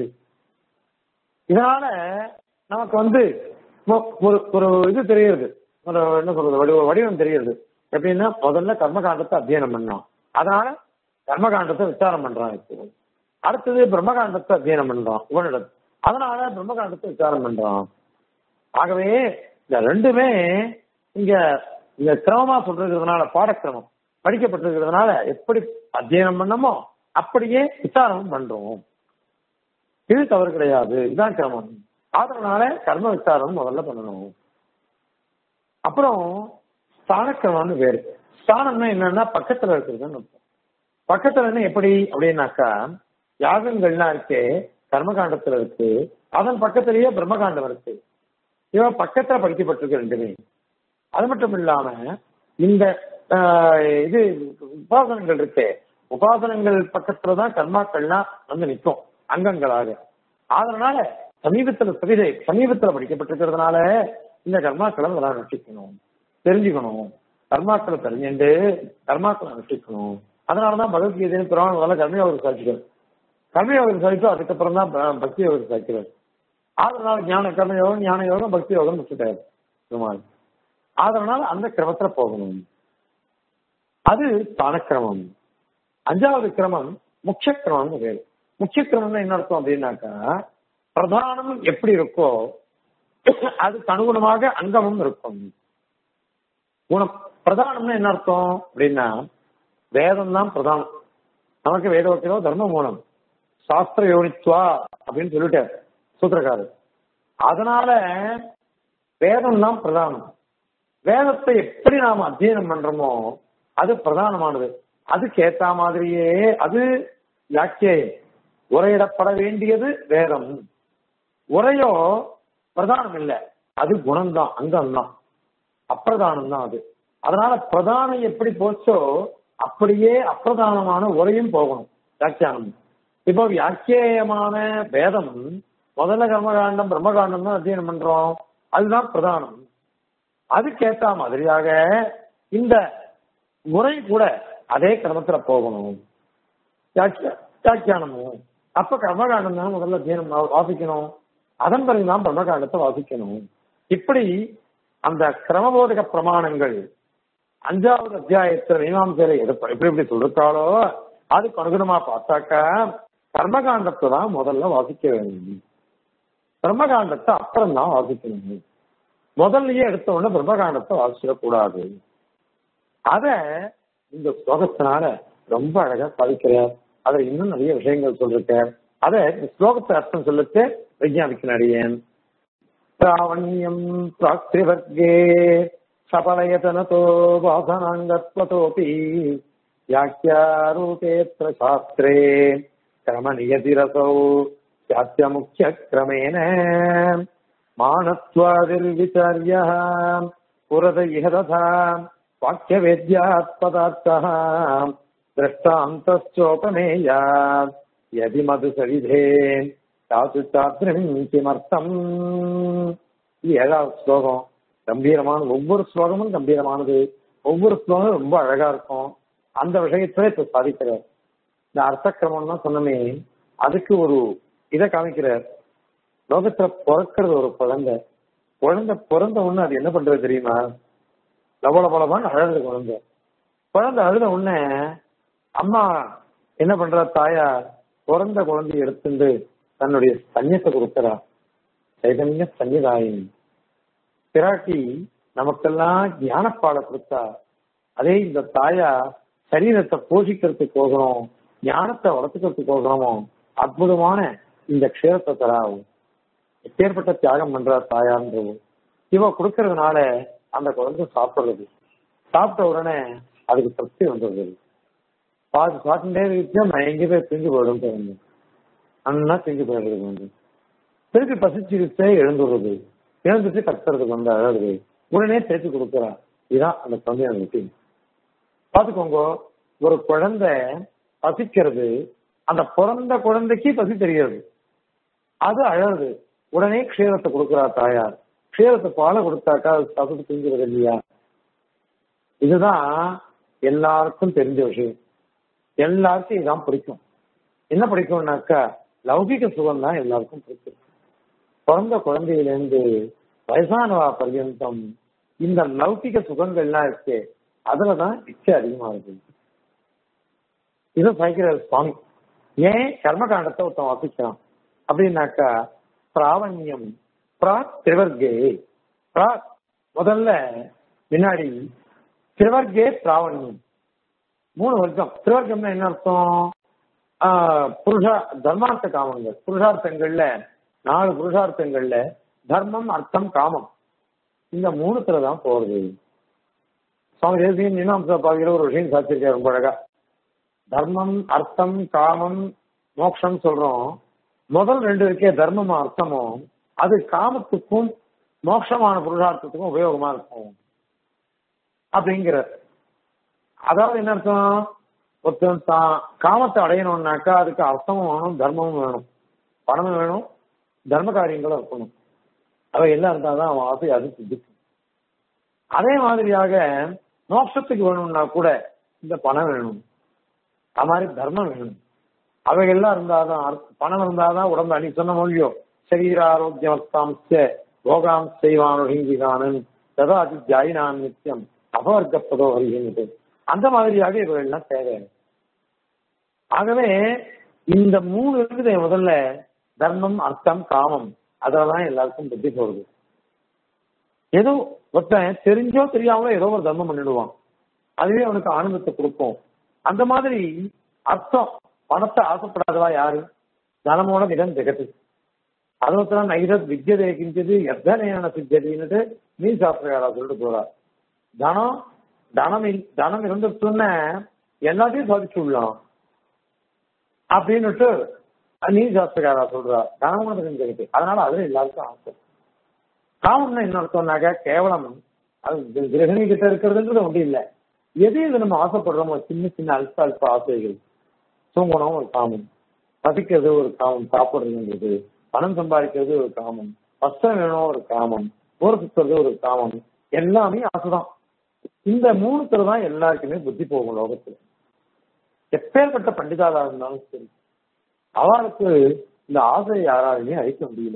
இதனால நமக்கு வந்து ஒ- ஒரு ஒரு இது தெரியுது ஒரு என்ன சொல்றது வடிவ வடிவம் தெரியுது எப்படின்னா முதல்ல கர்மகாண்டத்தை அத்தியனம் பண்ணோம் அதனால கர்மகாண்டத்தை விசாரம் பண்றோம் இப்போ அடுத்தது பிரம்மகாண்டத்தை அத்தியனம் பண்றோம் இவனிடம் அதனால பிரம்மகாண்டத்தை விசாரம் பண்றோம் ஆகவே இந்த ரெண்டுமே இங்க இங்க கிரமமா சொல்றதுனால பாடக்கிரமம் படிக்கப்பட்டிருக்கிறதுனால எப்படி அத்தியனம் பண்ணமோ அப்படியே விசாரமும் பண்றோம் இது தவறு கிடையாது இதுதான் கிரமம் அதனால கர்ம விசாரம் முதல்ல பண்ணணும் அப்புறம் ஸ்தானக்கிரமம்னு வேறு ஸ்தானம்னா என்னன்னா பக்கத்துல இருக்கிறதுன்னு அர்த்தம். பக்கத்துல என்ன எப்படி அப்படின்னாக்கா யாகங்கள்லாம் இருக்கே கர்மகாண்டத்துல இருக்கு அதன் பக்கத்திலேயே பிரம்மகாண்டம் இருக்கு இவன் பக்கத்துல படிக்கப்பட்டிருக்கு ரெண்டுமே அது மட்டும் இல்லாம இந்த ஆஹ், இது உபாசனங்கள் இருக்கே உபாசனங்கள் பக்கத்துலதான் கர்மாக்கள்லாம் வந்து நிற்கும் அங்கங்களாக அதனால சமீபத்துல சவிதை சமீபத்துல படிக்கப்பட்டிருக்கிறதுனால இந்த கர்மாக்களை அதெல்லாம் ரட்சிக்கணும் தெரிஞ்சுக்கணும் கர்மாக்களை தெரிஞ்சுட்டு கர்மாக்களை ரட்சிக்கணும் அதனாலதான் பகவத்கீதையின் புராணம் முதல்ல கர்மயோகம் சாதிக்கிறது கர்மயோகம் சாதித்து அதுக்கப்புறம் தான் ப- பக்தி யோகம் சாதிக்கிறது அதனால ஞான கர்ம யோகம் ஞான யோகம் பக்தி யோகம் விட்டுட்டாரு பெருமாள் அதனால அந்த கிரமத்துல போகணும் அது ஸ்தானக்கிரமம் அஞ்சாவது கிரமம் முக்கிய கிரமம்னு பேரு முக்கிய கிரமம்னா என்ன அர்த்தம் அப்படின்னாக்கா பிரதானம் எப்படி இருக்கோ அதுக்கு அனுகுணமாக அங்கமும் இருக்கும் குணம் பிரதானம்னா என்ன அர்த்தம் அப்படின்னா வேதம் தான் பிரதானம் நமக்கு வேத வக்கீலோ தர்ம மூலம் சாஸ்திர யோனித்வா அப்படின்னு சொல்லிட்டார் சூத்திரக்காரர் அதனால வேதம் தான் பிரதானம் வேதத்தை எப்படி நாம அத்தியனம் பண்றோமோ அது பிரதானமானது அதுக்கு ஏத்த மாதிரியே அது யாக்கியம் உரையிடப்பட வேண்டியது வேதம் உரையோ பிரதானம் இல்ல அது குணம்தான் அங்கம் தான் அப்பிரதானம் தான் அது அதனால பிரதானம் எப்படி போச்சோ அப்படியே அப்பிரதானமான உரையும் போகணும் வியாக்கியானம் இப்போ வியாக்கியமான வேதம் முதல்ல கர்மகாண்டம் பிரம்மகாண்டம் தான் அத்தியனம் பண்றோம் அதுதான் பிரதானம் அதுக்கேத்த மாதிரியாக இந்த முறை கூட அதே கிரமத்துல போகணும் வியாக்கிய- வியாக்கியானமும் அப்ப கர்மகாண்டம் தான் முதல்ல அத்தியனம் வா- வாசிக்கணும் அதன் பிறகுதான் பிரம்மகாண்டத்தை வாசிக்கணும் இப்படி அந்த கிரமபோதக பிரமாணங்கள் அஞ்சாவது அத்தியாயத்துல மீமாம்சையில எது எப்படி எப்படி சொல்லிருக்காளோ அதுக்கு அனுகுணமா பார்த்தாக்கா கர்மகாண்டத்தை தான் முதல்ல வாசிக்க வேண்டும் பிரம்மகாண்டத்தை அப்புறம் தான் வாசிக்கணும் முதல்லயே எடுத்த உடனே பிரம்மகாண்டத்தை வாசிச்சிடக்கூடாது அத இந்த ஸ்லோகத்தினால ரொம்ப அழகா சாதிக்கிறார் அதுல இன்னும் நிறைய விஷயங்கள் சொல்லிருக்கார் அத இந்த ஸ்லோகத்தை அர்த்தம் சொல்லிட்டு விஞ்ஞாபிக்க அடியேன் பிராவண்யம் பிராக்திவர்கே சபலயதனதோ வாசனாங்கத்வதோபி व्याख्यारूपेऽत्र शास्त्रे क्रमनियतिरसौ चात्यमुख्यक्रमेण मानत्वादिर्विचार्यः पुरत इह तथा वाक्यवेद्यात् पदार्थः दृष्टान्तश्चोपमेयात् यदि मधुसविधे தாத்து சாத்திரம் கிமர்த்தம் இது ஏழாவது ஸ்லோகம் கம்பீரமான ஒவ்வொரு ஸ்லோகமும் கம்பீரமானது ஒவ்வொரு ஸ்லோகம் ரொம்ப அழகா இருக்கும் அந்த விஷயத்துல இப்ப சாதிக்கிறார் இந்த அர்த்தக்கிரமம் தான் சொன்னமே அதுக்கு ஒரு இதை காமிக்கிறார் லோகத்துல பிறக்கிறது ஒரு குழந்தை குழந்தை பிறந்த உடனே அது என்ன பண்றது தெரியுமா லவலபலமான அழகு குழந்தை குழந்தை அழுத உடனே அம்மா என்ன பண்றா தாயா பிறந்த குழந்தைய எடுத்துட்டு தன்னுடைய தன்யத்தை கொடுக்கறா சைதன்ய சன்னிதாயினி பிராட்டி நமக்கெல்லாம் ஞானப்பாட கொடுத்தா அதே இந்த தாயா சரீரத்தை போஷிக்கிறதுக்கு போகிறோம் ஞானத்தை வளர்த்துக்கிறதுக்கு போகிறோமோ அற்புதமான இந்த க்ஷேரத்தை தராவும் எப்பேற்பட்ட தியாகம் பண்றா தாயான்றது இவ கொடுக்கறதுனால அந்த குழந்தை சாப்பிடுறது சாப்பிட்ட உடனே அதுக்கு திருப்தி வந்துடுது பாதி சாப்பிட்டுட்டே இருந்துச்சு மயங்கி போய் பிரிஞ்சு போயிடும் குழந்தை அண்ணா பிரிஞ்சு போயிடுறது வந்து திருப்பி பசிச்சிருச்சே எழுந்துடுறது எழுந்துட்டு கத்துறதுக்கு வந்து அழகுது உடனே சேர்த்து கொடுக்குறா இதுதான் அந்த குழந்தைய ரொட்டீன் பாத்துக்கோங்க ஒரு குழந்தை பசிக்கிறது அந்த பிறந்த குழந்தைக்கு பசி தெரியாது அது அழகுது உடனே க்ஷீரத்தை கொடுக்குறா தாயார் க்ஷீரத்தை பாலை கொடுத்தாக்கா அது சாப்பிட்டு தூங்குறது இல்லையா இதுதான் எல்லாருக்கும் தெரிஞ்ச விஷயம் எல்லாருக்கும் இதுதான் பிடிக்கும் என்ன பிடிக்கும்னாக்கா லௌகிக சுகம் தான் எல்லாருக்கும் பிடிக்கும் பிறந்த குழந்தையிலேருந்து வயசானவா பர்யந்தம் இந்த லௌகிக சுகங்கள்லாம் இருக்கு அதுலதான் இச்சை அதிகமா இருக்கு இதை சாய்க்கிறார் சுவாமி ஏன் கர்மகாண்டத்தை ஒருத்தன் வாசிக்கிறான் அப்படின்னாக்கா பிராவண்யம் பிராக் திரிவர்கே பிராக் முதல்ல முன்னாடி திரிவர்கே பிராவண்யம் மூணு வர்க்கம் திரிவர்க்கம்னா என்ன அர்த்தம் ஆஹ் புருஷா தர்மார்த்த காமங்கள் புருஷார்த்தங்கள்ல நாலு புருஷார்த்தங்கள்ல தர்மம் அர்த்தம் காமம் இந்த மூணுத்துல தான் போறது சுவாமி தேசியம் மீனாம்சா பாதியில ஒரு விஷயம் சாத்திருக்காரு ரொம்ப அழகா தர்மம் அர்த்தம் காமம் மோட்சம் சொல்றோம் முதல் ரெண்டு இருக்கே தர்மமும் அர்த்தமும் அது காமத்துக்கும் மோட்சமான புருஷார்த்தத்துக்கும் உபயோகமா இருக்கும் அப்படிங்கிற அதாவது என்ன அர்த்தம் ஒருத்தன் தான் காமத்தை அடையணும்னாக்கா அதுக்கு அர்த்தமும் வேணும் தர்மமும் வேணும் பணமும் வேணும் தர்ம காரியங்களும் இருக்கணும் அவை எல்லாம் இருந்தாதான் அவன் ஆசை அது சித்திக்கும் அதே மாதிரியாக மோட்சத்துக்கு வேணும்னா கூட இந்த பணம் வேணும் அது மாதிரி தர்மம் வேணும் அவைகள்லாம் இருந்தாதான் அர்த்த- பணம் இருந்தாதான் உடம்பு அன்னைக்கு சொன்ன மொழியோ சரீர ஆரோக்கியமஸ்தாம்ச போகாம் செய்வான் ஹிந்திகானன் ததாதி ஜாயினான் நித்தியம் அபவர்க்கப்பதோ வருகின்றது அந்த மாதிரியாக இவர்கள்லாம் தேவை ஆகவே இந்த மூணு இருக்குது முதல்ல தர்மம் அர்த்தம் காமம் அதெல்லாம் எல்லாருக்கும் புத்தி போறது ஏதோ ஒருத்தன் தெரிஞ்சோ தெரியாமலோ ஏதோ ஒரு தர்மம் பண்ணிடுவான் அதுவே அவனுக்கு ஆனந்தத்தை கொடுக்கும் அந்த மாதிரி அர்த்தம் பணத்தை ஆசைப்படாதவா யாரு தனமோட இடம் ஜெகத்து அதோத்தரம் நைரத் வித்தியதை கிஞ்சது எத்தனையான சித்தியதுன்னுட்டு நீ சாஸ்திரகாரா சொல்லிட்டு போறார் தனம் தனம் இல்- தனம் இருந்துச்சுன்னா எல்லாத்தையும் சாதிச்சு விடலாம் அப்படின்னுட்டு நீ சாஸ்திரகாரா சொல்றா தனமோட ஜெகத்து அதனால அதுல எல்லாருக்கும் ஆசை காமம்னா என்ன அர்த்தம்னாக்க கேவலம் அது கிரகணி கிட்ட இருக்கிறதுன்றது ஒன்றும் இல்லை எது இது நம்ம ஆசைப்படுறோமோ சின்ன சின்ன அல்ப அல்ப ஆசைகள் தூங்கணும் ஒரு காமம் பசிக்கிறது ஒரு காமம் சாப்பிடுறதுங்கிறது பணம் சம்பாதிக்கிறது ஒரு காமம் வஸ்திரம் வேணும் ஒரு காமம் ஊர் சுத்துறது ஒரு காமம் எல்லாமே ஆசைதான் இந்த மூணுத்துல தான் எல்லாருக்குமே புத்தி போகும் லோகத்துல எப்பேற்பட்ட பண்டிதாளா இருந்தாலும் சரி அவளுக்கு இந்த ஆசையை யாராலுமே அழிக்க முடியல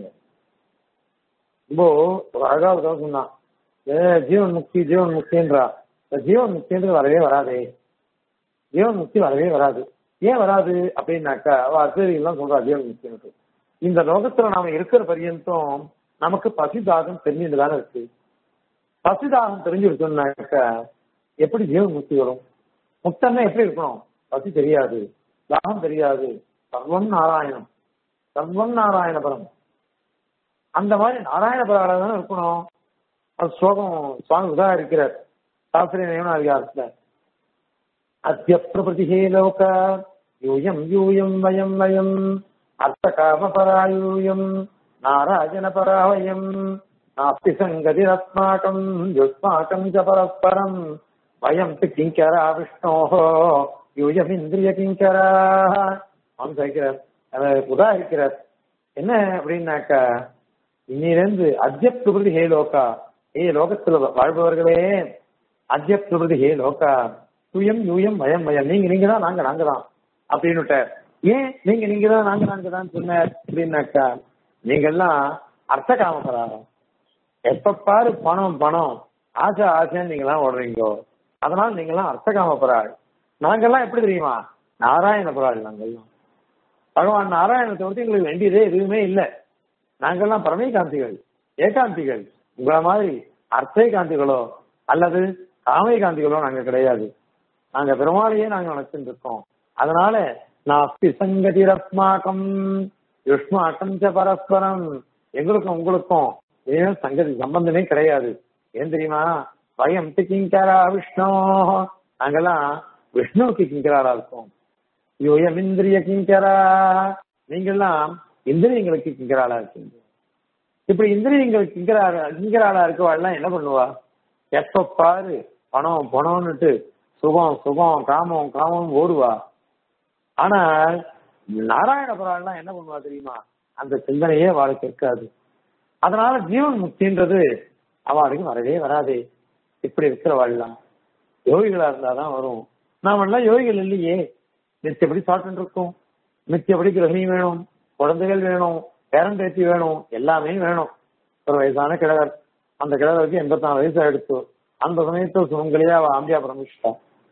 இப்போ ஒரு அழகாவது சொன்னான் ஏ ஜீவன் முக்தி ஜீவன் முக்தின்றா இந்த ஜீவன் முக்தின்றது வரவே வராதே ஜீவன் முக்தி வரவே வராது ஏன் வராது அப்படின்னாக்கா அவ அசரியெல்லாம் சொல்றா ஜீவன் முக்தின்னு இந்த லோகத்துல நாம இருக்கிற பரியந்தம் நமக்கு பசி தாகம் தெரிஞ்சுட்டு தானே இருக்கு பசி தாகம் தெரிஞ்சிருக்கோம்னாக்கா எப்படி ஜீவன் முக்தி வரும் முக்தன்னா எப்படி இருக்கணும் பசி தெரியாது தாகம் தெரியாது சர்வம் நாராயணம் சர்வம் நாராயணபரம் அந்த மாதிரி நாராயணபராக தானே இருக்கணும் அது ஸ்லோகம் சுவாமி உதாரிக்கிறார் சாஸ்திரிய நியமன அதிகாரத்துல அத்திய பிரபதிஹே லோக யூயம் யூயம் வயம் வயம் அர்த்த காம பராயூயம் நாராயண பராவயம் நாஸ்தி சங்கதிரஸ்மாக்கம் யுஸ்மாக்கம் ச பரஸ்பரம் வயம் து கிங்கரா விஷ்ணோஹ யூயம் இந்திரிய கிங்கரா அவன் சொல்கிறார் அதை உதாரிக்கிறார் என்ன அப்படின்னாக்கா இன்னிலிருந்து அத்திய பிரபதி ஹே லோகா ஏ லோகத்துல வாழ்பவர்களே அத்திய பிரபதி ஹே லோகா துயம் யூயம் மயம் மயம் நீங்க நீங்க தான் நாங்க நாங்க தான் அப்படின்னு ஏன் நீங்க நீங்க தான் நாங்க நாங்க தான் சொன்னார் அப்படின்னாக்கா நீங்க எல்லாம் அர்த்த காமபராகம் எப்ப பாரு பணம் பணம் ஆசை ஆசைன்னு நீங்க எல்லாம் ஓடுறீங்கோ அதனால நீங்க எல்லாம் அர்த்த காமபராள் நாங்கெல்லாம் எப்படி தெரியுமா நாராயண பராள் நாங்கெல்லாம் பகவான் நாராயணத்தை வந்து எங்களுக்கு வேண்டியதே எதுவுமே இல்லை நாங்கெல்லாம் பரமேகாந்திகள் ஏகாந்திகள் உங்கள மாதிரி அர்த்தே காந்திகளோ அல்லது காமை காந்திகளோ நாங்க கிடையாது நாங்க பெருமாளையே நாங்க நினைச்சுட்டு இருக்கோம் அதனால நாஸ்தி சங்கதி ரஸ்மாக்கம் யுஷ்மாக்கம் ச பரஸ்பரம் எங்களுக்கும் உங்களுக்கும் ஏன் சங்கதி சம்பந்தமே கிடையாது ஏன் தெரியுமா பயம் கிங்கரா விஷ்ணு நாங்கெல்லாம் விஷ்ணுவுக்கு கிங்கராரா இருக்கோம் யோயம் இந்திரிய கிங்கரா நீங்கெல்லாம் இந்திரியங்களுக்கு கிங்கராளா இருக்கீங்க இப்படி இந்திரியங்களுக்கு கிங்கராளா கிங்கராளா இருக்கவாள்லாம் என்ன பண்ணுவா எப்ப பாரு பணம் பணம்னுட்டு சுகம் சுகம் காமம் காமம் ஓடுவா ஆனால் நாராயண புராணம் என்ன பண்ணுவா தெரியுமா அந்த சிந்தனையே அவளுக்கு இருக்காது அதனால ஜீவன் முக்தின்றது அவளுக்கு வரவே வராதே இப்படி இருக்கிறவாள்லாம் யோகிகளா இருந்தாதான் வரும் நாம எல்லாம் யோகிகள் இல்லையே நித்தியப்படி சாப்பிட்டு இருக்கோம் நித்தியப்படி கிரகிணி வேணும் குழந்தைகள் வேணும் பேரன் பேத்தி வேணும் எல்லாமே வேணும் ஒரு வயசான கிழவர் அந்த கிழவருக்கு எண்பத்தி நாலு வயசு ஆயிடுச்சு அந்த சமயத்துல சுமங்கலியா அவ ஆம்பியா பிரமிச்சிட்டா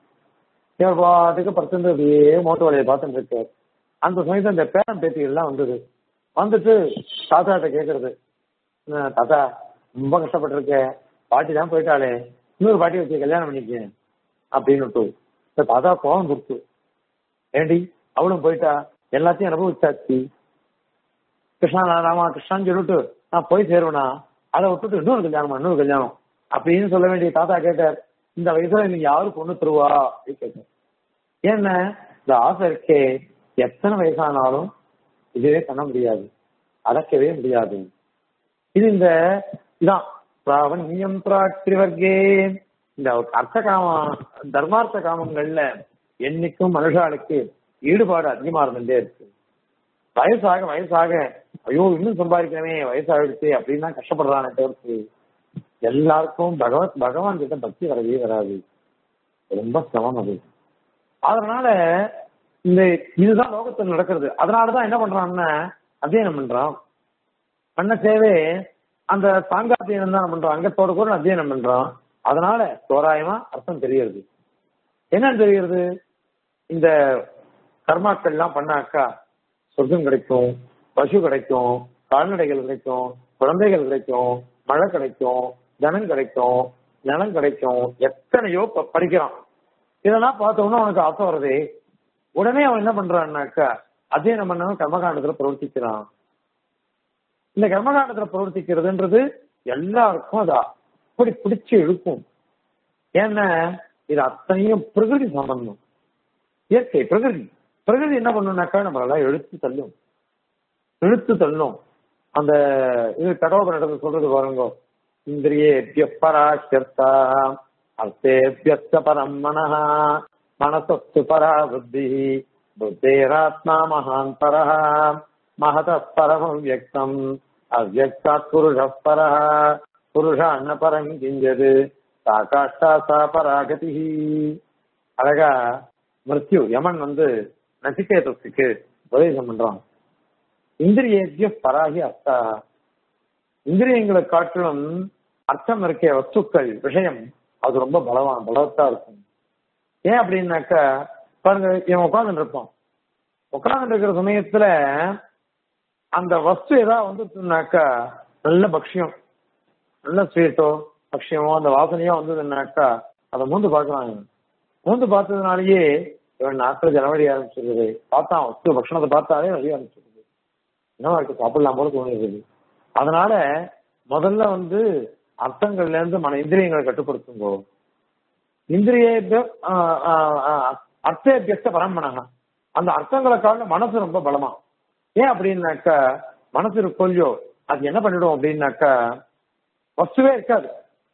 இவர் பாட்டுக்கு பர்சன்ட் அப்படியே மோட்டோ வேலையை பார்த்துட்டு இருக்காரு அந்த சமயத்துல இந்த பேரன் பேத்திகள் எல்லாம் வந்தது வந்துட்டு தாத்தாட்ட கேக்குறது "என்ன தாத்தா ரொம்ப கஷ்டப்பட்டிருக்க பாட்டி தான் போயிட்டாளே இன்னொரு பாட்டி வச்சு கல்யாணம் பண்ணிக்க அப்படின்னு இந்த தாத்தா கோவம் கொடுத்து ஏண்டி அவளும் போயிட்டா எல்லாத்தையும் அனுபவிச்சாச்சு கிருஷ்ணா நான் ராமா கிருஷ்ணான்னு சொல்லிட்டு நான் போய் சேருவேனா அதை விட்டுட்டு இன்னொரு கல்யாணம் இன்னொரு கல்யாணம் அப்படின்னு சொல்ல வேண்டிய தாத்தா கேட்டார் இந்த வயசுல நீங்க யாரு பொண்ணு தருவா அப்படின்னு கேட்டார் என்ன இந்த ஆசை இருக்கே எத்தனை வயசானாலும் இதுவே பண்ண முடியாது அடக்கவே முடியாது இது இந்த இதான் பிராவண்யம் பிராட்சிவர்கே இந்த அர்த்த காம தர்மார்த்த காமங்கள்ல என்னைக்கும் மனுஷாளுக்கு ஈடுபாடு அதிகமா இருந்துட்டே இருக்கு வயசாக வயசாக ஐயோ இன்னும் சம்பாதிக்கணுமே வயசாகிடுச்சு அப்படின்னு தான் கஷ்டப்படுறானே தவிர்த்து எல்லாருக்கும் பகவத் பகவான் கிட்ட பக்தி வரவே வராது ரொம்ப சிரமம் அது அதனால இந்த இதுதான் லோகத்தில் நடக்கிறது அதனாலதான் என்ன பண்றான்னா அத்தியனம் பண்றான் பண்ண சேவை அந்த சாங்காத்தியனம் தான் பண்றான் அங்கத்தோட கூட அத்தியனம் பண்றான் அதனால தோராயமா அர்த்தம் தெரியுது என்னன்னு தெரியுது இந்த கர்மாக்கள் எல்லாம் பண்ணாக்கா சொர்க்கம் கிடைக்கும் பசு கிடைக்கும் கால்நடைகள் கிடைக்கும் குழந்தைகள் கிடைக்கும் மழை கிடைக்கும் தனம் கிடைக்கும் நிலம் கிடைக்கும் எத்தனையோ ப- படிக்கிறான் இதெல்லாம் பார்த்தோம்னா அவனுக்கு ஆசை வருதே உடனே அவன் என்ன பண்றான்னாக்கா அத்தியனம் பண்ணவன் கர்மகாண்டத்துல பிரவர்த்திக்கிறான் இந்த கர்மகாண்டத்துல பிரவர்த்திக்கிறதுன்றது எல்லாருக்கும் அது அப்படி பிடிச்சு இழுக்கும் ஏன்னா இது அத்தனையும் பிரகிருதி சம்பந்தம் இயற்கை பிரகிருதி பிரகிருதி என்ன பண்ணுனாக்கா நம்மளெல்லாம் எழுத்து தள்ளும் இழுத்து தள்ளும் அந்த இது கடவுள் சொல்றது பாருங்க இந்திரியேபிய பராசர்த்தா அர்த்தேபியஸ்த பரம் மனஹ மனசஸ்து பரா புத்தி புத்தேராத்மா மகான் பரஹ மகத பரமம் வியக்தம் அவ்வக்தாத் புருஷ பரஹ புருஷ அன்ன பரம் கிஞ்சது சாகாஷ்டா சா பராகதி அழகா மிருத்யு யமன் வந்து நசிகேதத்துக்கு உபதேசம் பண்றான் இந்திரியேத்திய பராகி அர்த்தா இந்திரியங்களை காட்டிலும் அர்த்தம் இருக்க வஸ்துக்கள் விஷயம் அது ரொம்ப பலவான் பலவத்தா இருக்கும் ஏன் அப்படின்னாக்கா பாருங்க இவன் உட்கார்ந்துட்டு இருப்பான் உட்கார்ந்துட்டு இருக்கிற சமயத்துல அந்த வஸ்து ஏதாவது வந்துட்டுனாக்கா நல்ல பக்ஷியம் நல்ல ஸ்வீட்டோ பக்ஷியமோ அந்த வாசனையோ வந்ததுன்னாக்கா அதை மூந்து பார்க்கலாம் இவன் மூந்து பார்த்ததுனாலயே இவன் நாட்டில் ஜனவரி ஆரம்பிச்சிருக்குது பார்த்தான் வஸ்து பக்ஷணத்தை பார்த்தாலே வழி ஆரம்பிச்சிருக்குது என்னவா இருக்கு சாப்பிடலாம் போல தோணுது அதனால முதல்ல வந்து அர்த்தங்கள்ல இருந்து மன இந்திரியங்களை கட்டுப்படுத்துங்கோ இந்திரிய அர்த்தேபியஸ்த பரம்பனக அந்த அர்த்தங்களை காரண மனசு ரொம்ப பலமா ஏன் அப்படின்னாக்கா மனசு இருக்கொல்லையோ அது என்ன பண்ணிடும் அப்படின்னாக்கா வஸ்துவே இருக்காது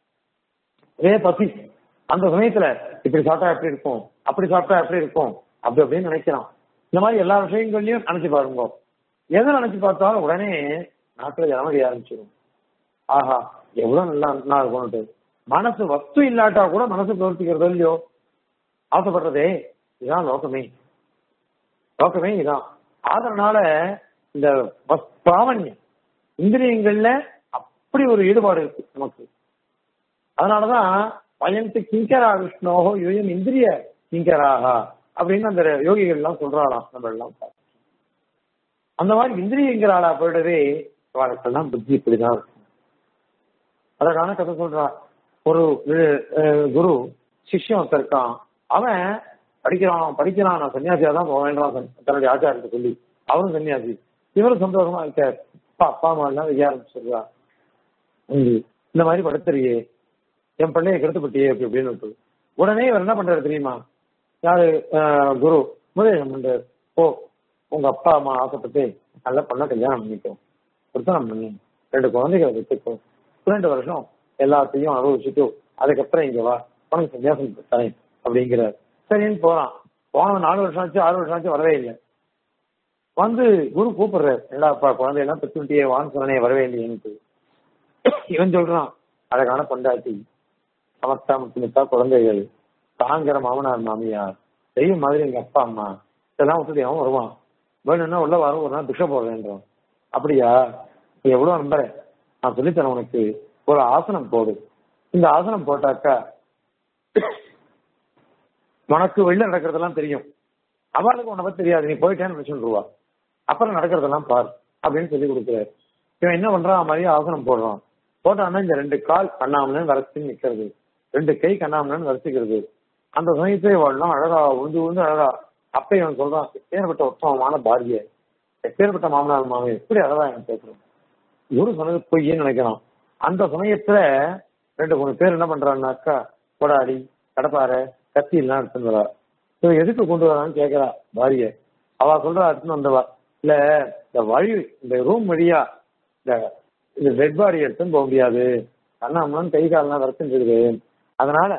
ஒரே பசி அந்த சமயத்துல இப்படி சாப்பிட்டா எப்படி இருக்கும் அப்படி சாப்பிட்டா எப்படி இருக்கும் அப்படி அப்படின்னு நினைக்கிறான் இந்த மாதிரி எல்லா விஷயங்கள்லயும் நினைச்சு பாருங்க எதை நினைச்சு பார்த்தாலும் உடனே நாட்டுல ஜனவரி ஆரம்பிச்சிடும் ஆஹா எவ்வளவு நல்லா நல்லா இருக்கும்ட்டு மனசு வஸ்து இல்லாட்டா கூட மனசு பிரவர்த்திக்கிறதோ இல்லையோ ஆசைப்படுறதே இதான் லோகமே லோகமே இதான் அதனால இந்த வஸ்- பிராமணியம் இந்திரியங்கள்ல அப்படி ஒரு ஈடுபாடு இருக்கு நமக்கு அதனாலதான் பயந்து கிங்கரா விஷ்ணோகோ யோயம் இந்திரிய கிங்கராகா அப்படின்னு அந்த யோகிகள் எல்லாம் சொல்றாளாம் நம்ம எல்லாம் பார்த்து. அந்த மாதிரி இந்திரியங்கிறாளா போயிடவே இவாளுக்கெல்லாம் புத்தி இப்படிதான் இருக்கும் அதற்கான கதை சொல்றா ஒரு அஹ், குரு சிஷ்யம் ஒருத்தன் இருக்கான் அவன் படிக்கிறான் படிக்கிறான் நான் சன்னியாசியா தான் போக வேண்டாம் தன்னுடைய ஆச்சாரத்தை சொல்லி அவரும் சன்னியாசி இவரும் சந்தோஷமா இருக்கார் அப்பா அப்பா அம்மா எல்லாம் வைக்க ஆரம்பிச்சிருக்கா இந்த மாதிரி படுத்துறியே என் பிள்ளைய கெடுத்துப்பட்டியே அப்படி அப்படின்னு விட்டு. உடனே இவர் என்ன பண்றாரு தெரியுமா யாரு அஹ், குரு முதலிடம் பண்றாரு ஓ உங்க அப்பா அம்மா ஆசைப்பட்டு நல்லா பண்ண கல்யாணம் பண்ணிக்கோ பிரச்சனை பண்ணி ரெண்டு குழந்தைகளை வச்சுக்கோ ரெண்டு வருஷம் எல்லாத்தையும் அனுபவிச்சுட்டு அதுக்கப்புறம் இங்க வா உனக்கு சன்னியாசம் தரேன் அப்படிங்கிறார் சரின்னு போறான் போனவன் நாலு வருஷம் ஆச்சு ஆறு வருஷம் ஆச்சு வரவே இல்லை வந்து குரு கூப்பிடுறாரு என்னடா அப்பா குழந்தையெல்லாம் பெற்றுட்டியே வான்னு சொன்னே வரவே இல்லையேன்ட்டு இவன் சொல்றான் அழகான பொண்டாட்டி சமத்தா முத்துமித்தா குழந்தைகள் தாங்கிற மாமனார் மாமியார் தெய்வம் மாதிரி எங்க அப்பா அம்மா இதெல்லாம் விட்டுட்டு அவன் வருவான் வேணும்னா உள்ள வரும் ஒரு நாள் பிஷ போடுறேன்றான் அப்படியா நீ எவ்வளவு நம்புற நான் சொல்லித்தரேன் உனக்கு ஒரு ஆசனம் போடு இந்த ஆசனம் போட்டாக்கா உனக்கு வெளில நடக்கிறதெல்லாம் தெரியும் அவளுக்கு உன்னை பத்தி தெரியாது நீ போயிட்டேன்னு சொல்லிருவா அப்புறம் நடக்கிறதெல்லாம் பார் அப்படின்னு சொல்லி கொடுக்குறாரு இவன் என்ன பண்றான் மாதிரி ஆசனம் போடுறான் போட்டான்னா இந்த ரெண்டு கால் கண்ணாமலன்னு வரைச்சு நிக்கிறது ரெண்டு கை கண்ணாமலன்னு வரைச்சிக்கிறது அந்த சமயத்தை வாழலாம் அழகா உழுந்து உழுந்து அழகா அப்ப இவன் சொல்றான் எப்பேற்பட்ட உத்தமமான பாரிய எப்பேற்பட்ட மாமனார் மாமி எப்படி அழகா எனக்கு பேசுறோம் இவரு சொன்னது பொய்ன்னு நினைக்கிறான் அந்த சமயத்துல ரெண்டு மூணு பேர் என்ன பண்றான்னாக்கா கொடாடி கடப்பாறை கத்தி எல்லாம் எடுத்துட்டு வரா இவன் எதுக்கு கொண்டு வரான்னு கேக்குறா பாரிய அவ சொல்றா எடுத்துன்னு வந்தவா இல்ல இந்த வழி இந்த ரூம் வழியா இந்த இந்த டெட் பாடி எடுத்துன்னு போக முடியாது கண்ணாமலாம் கை காலெல்லாம் வரைச்சுட்டு அதனால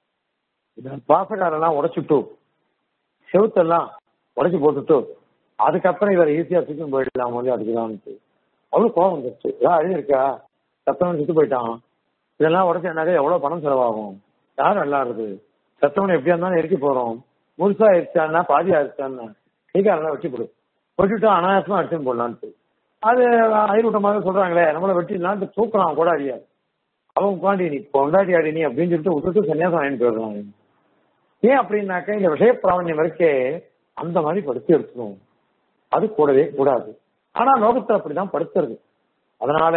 இந்த பாசக்காரெல்லாம் உடைச்சுட்டு செவுத்தெல்லாம் உடைச்சு போட்டுட்டு அதுக்கப்புறம் இவர் ஈஸியா தூக்கி போயிடலாம் போது அதுக்குதான்ட்டு அவ்வளவு கோபம் வந்துருச்சு ஏதாவது அழி இருக்கா சத்தவன் சுத்து போயிட்டான் இதெல்லாம் உடைச்சேன்னாக்க எவ்வளவு பணம் செலவாகும் யார் நல்லா இருக்கு சத்தவனை எப்படியா இருந்தாலும் எரிக்க போறோம் முழுசா அடிச்சான்னா பாதி அடிச்சான்னா கைகாரெல்லாம் வெட்டி போடு வெட்டிட்டு அனாயாசமா அடிச்சுன்னு போடலான்ட்டு அது ஐநூட்டமாக சொல்றாங்களே நம்மள வெட்டிடலான்ட்டு தூக்கலாம் கூட அடியாது அவன் உட்காந்து நீ கொண்டாடி ஆடி நீ அப்படின்னு சொல்லிட்டு விட்டுட்டு சன்னியாசம் வாங்கிட்டு போயிடுறாங்க ஏன் அப்படின்னாக்க இந்த விஷய பிராவண்யம் இருக்கே அந்த மாதிரி படுத்தி எடுத்துக்கணும் அது கூடவே கூடாது ஆனா லோகத்துல அப்படிதான் படுத்துறது அதனால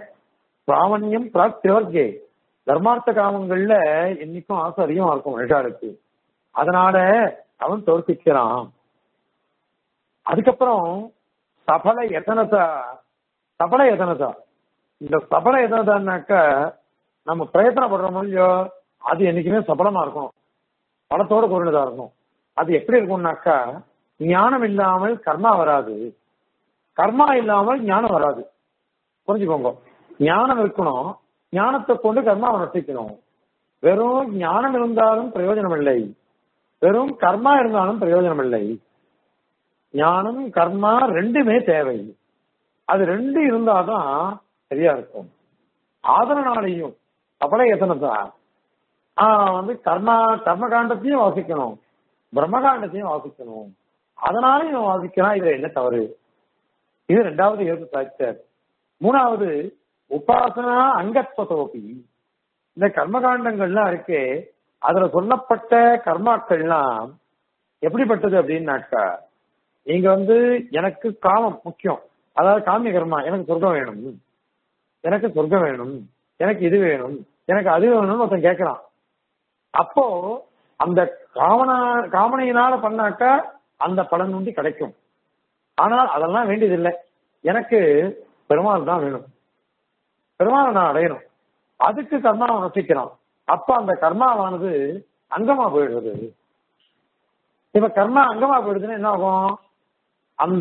பிராமணியம் பிராப்தியவர்கே தர்மார்த்த காமங்கள்ல என்னைக்கும் ஆசை அதிகமா இருக்கும் மனுஷாளுக்கு அதனால அவன் தோற்பிக்கிறான் அதுக்கப்புறம் சபல எதனதா சபல எதனதா இந்த சபல எதனதான்னாக்க நம்ம பிரயத்தனப்படுறோமோ இல்லையோ அது என்னைக்குமே சபலமா இருக்கணும் பலத்தோட கூறினதா இருக்கும் அது எப்படி இருக்கும்னாக்கா ஞானம் இல்லாமல் கர்மா வராது கர்மா இல்லாமல் ஞானம் வராது புரிஞ்சுக்கோங்க ஞானம் இருக்கணும் ஞானத்தை கொண்டு கர்மாவை ரசிக்கணும் வெறும் ஞானம் இருந்தாலும் பிரயோஜனம் இல்லை வெறும் கர்மா இருந்தாலும் பிரயோஜனம் இல்லை ஞானம் கர்மா ரெண்டுமே தேவை அது ரெண்டு இருந்தாதான் சரியா இருக்கும் ஆதரனாலையும் அபல எத்தனத்தான் வந்து கர்மா கர்மகாண்டத்தையும் வாசிக்கணும் பிரம்மகாண்டத்தையும் வாசிக்கணும் அதனால இவன் வாசிக்கிறான் இதுல என்ன தவறு இது ரெண்டாவது ஏற்பு சாய்ச்சார் மூணாவது உபாசனா அங்கத்வதோபி இந்த கர்மகாண்டங்கள்லாம் இருக்கே அதுல சொல்லப்பட்ட கர்மாக்கள்லாம் எப்படிப்பட்டது அப்படின்னாக்கா நீங்க வந்து எனக்கு காமம் முக்கியம் அதாவது காமிய கர்மா எனக்கு சொர்க்கம் வேணும் எனக்கு சொர்க்கம் வேணும் எனக்கு இது வேணும் எனக்கு அது வேணும்னு ஒருத்தன் கேட்கறான் அப்போ அந்த காமனா காமனையினால பண்ணாக்கா அந்த பலன் உண்டி கிடைக்கும் ஆனால் அதெல்லாம் வேண்டியதில்லை எனக்கு பெருமாள் தான் வேணும் பெருமாளை நான் அடையணும் அதுக்கு கர்மாவை ரசிக்கிறான் அப்ப அந்த கர்மாவானது அங்கமா போயிடுறது இப்ப கர்மா அங்கமா போயிடுதுன்னா என்ன ஆகும் அந்த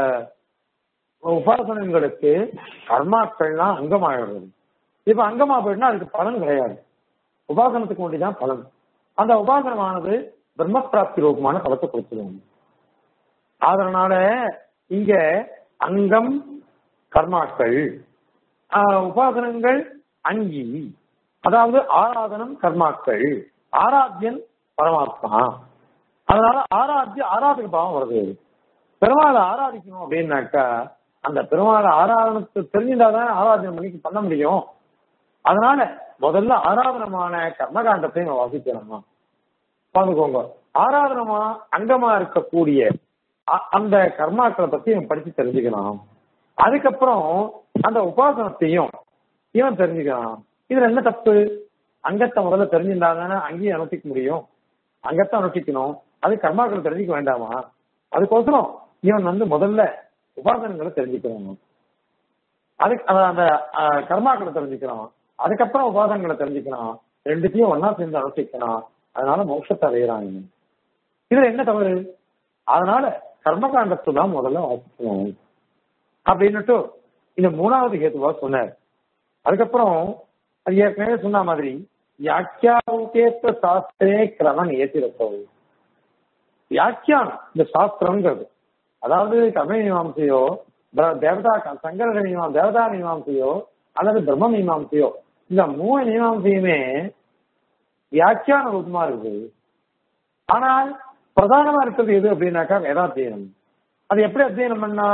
உபாசனங்களுக்கு கர்மாக்கள்லாம் அங்கமாயிடுறது இப்ப அங்கமா போயிட்டுனா அதுக்கு பலன் கிடையாது உபாசனத்துக்கு வேண்டிதான் பலன் அந்த உபாசனமானது பிரம்ம பிராப்தி ரூபமான பலத்தை கொடுத்துடும் அதனால இங்க அங்கம் கர்மாக்கள் உபாசனங்கள் அங்கி அதாவது ஆராதனம் கர்மாக்கள் ஆராத்தியன் பரமாத்மா அதனால ஆராத்திய ஆராதக பாவம் வருது பெருமாளை ஆராதிக்கணும் அப்படின்னாக்கா அந்த பெருமாளை ஆராதனத்தை தெரிஞ்சிருந்தாதான் ஆராதனை மணிக்கு பண்ண முடியும் அதனால முதல்ல ஆராதனமான கர்மகாண்டத்தை நம்ம வாசிக்கணுமா பார்த்துக்கோங்க ஆராதனமா அங்கமா இருக்கக்கூடிய அந்த கர்மாக்களை பத்தி நம்ம படிச்சு தெரிஞ்சுக்கணும் அதுக்கப்புறம் அந்த உபாசனத்தையும் இவன் தெரிஞ்சுக்கிறான் இதுல என்ன தப்பு அங்கத்தை முதல்ல தெரிஞ்சிருந்தாதானே அங்கேயும் அனுஷ்டிக்க முடியும் அங்கத்தை அனுஷ்டிக்கணும் அது கர்மாக்கள் தெரிஞ்சுக்க வேண்டாமா அதுக்கோசரம் இவன் வந்து முதல்ல உபாசனங்களை தெரிஞ்சுக்கணும் அதுக்கு அத- அந்த அஹ், கர்மாக்களை தெரிஞ்சுக்கிறான் அதுக்கப்புறம் உபாசனங்களை தெரிஞ்சுக்கிறான் ரெண்டுத்தையும் ஒன்னா சேர்ந்து அனுஷ்டிக்கிறான் அதனால மோட்சத்தை அடையிறான் இவன். இதுல என்ன தவறு அதனால கர்மகாண்டத்தை தான் முதல்ல வாசிக்கணும் அப்படின்னுட்டு இந்த மூணாவது ஹேத்துவா சொன்னார் அதுக்கப்புறம் அது ஏற்கனவே சொன்ன மாதிரி வியாக்கியாவுக்கேத்த சாஸ்திரே கிரம ஏற்றிருப்பது வியாக்கியானம் இந்த சாஸ்திரங்கிறது அதாவது கர்ம மீமாம்சையோ ப- தேவதா சங்கர மீமாம் தேவதா மீமாம்சையோ அல்லது பிரம்ம மீமாம்சையோ இந்த மூணு மீமாம்சையுமே வியாக்கியான ரூபமா இருக்குது ஆனால் பிரதானமா இருக்கிறது எது அப்படின்னாக்கா வேதாத்தியனம் அது எப்படி அத்தியனம் பண்ணா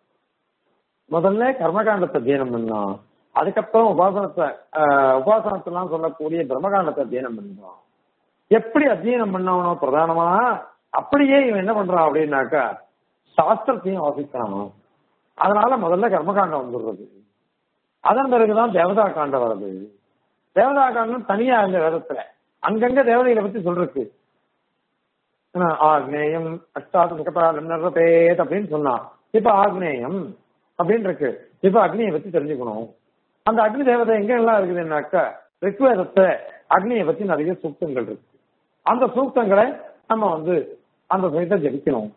முதல்ல கர்மகாண்டத்தை அத்தியனம் பண்ணா அதுக்கப்புறம் உபாசனத்தை ஆஹ், உபாசனத்தெல்லாம் சொல்லக்கூடிய பிரம்மகாண்டத்தை அத்தியனம் பண்ணலாம் எப்படி அத்தியனம் பண்ணவனோ பிரதானமா அப்படியே இவன் என்ன பண்றான் அப்படின்னாக்கா சாஸ்திரத்தையும் வாசிக்கிறான் அதனால முதல்ல கர்மகாண்டம் வந்துடுறது அதன் பிறகுதான் தேவதா காண்டம் வருது தேவதா காண்டம் தனியா இந்த வேதத்துல அங்கங்க தேவதைகளை பத்தி சொல்றது ஆஹ், ஆக்னேயம் அஷ்டாது முகபாலம் நிர்வபேத் அப்படின்னு சொன்னான் இப்ப ஆக்னேயம் அப்படின்னு இருக்கு இப்ப அக்னியை பத்தி தெரிஞ்சுக்கணும் அந்த அக்னி தேவதை எங்க எல்லாம் இருக்குதுன்னாக்கா ரிக்வேதத்தை அக்னியை பத்தி நிறைய சூக்தங்கள் இருக்கு அந்த சூக்தங்களை நம்ம வந்து அந்த சமயத்தை ஜபிக்கணும்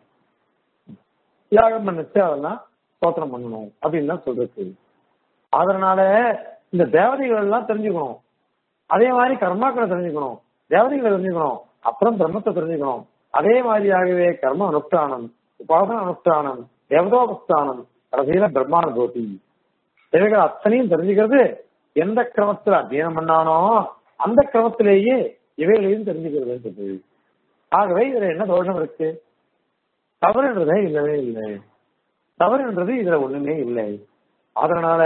யாகம் பண்ணிச்சு அதெல்லாம் ஸ்தோத்திரம் பண்ணணும் அப்படின்னு தான் சொல்றது அதனால இந்த தேவதைகள் எல்லாம் தெரிஞ்சுக்கணும் அதே மாதிரி கர்மாக்களை தெரிஞ்சுக்கணும் தேவதைகளை தெரிஞ்சுக்கணும் அப்புறம் பிரம்மத்தை தெரிஞ்சுக்கணும் அதே மாதிரியாகவே கர்ம அனுஷ்டானம் உபாசன அனுஷ்டானம் தேவதோபஸ்தானம் கடைசியில பிரம்மானுபூதி இவைகள் அத்தனையும் தெரிஞ்சுக்கிறது எந்த கிரமத்துல அத்தியனம் பண்ணானோ அந்த கிரமத்திலேயே இவைகளையும் தெரிஞ்சுக்கிறது ஆகவே இதுல என்ன தோஷம் இருக்கு தவறுன்றதே இல்லவே இல்லை தவறுன்றது இதுல ஒண்ணுமே இல்லை அதனால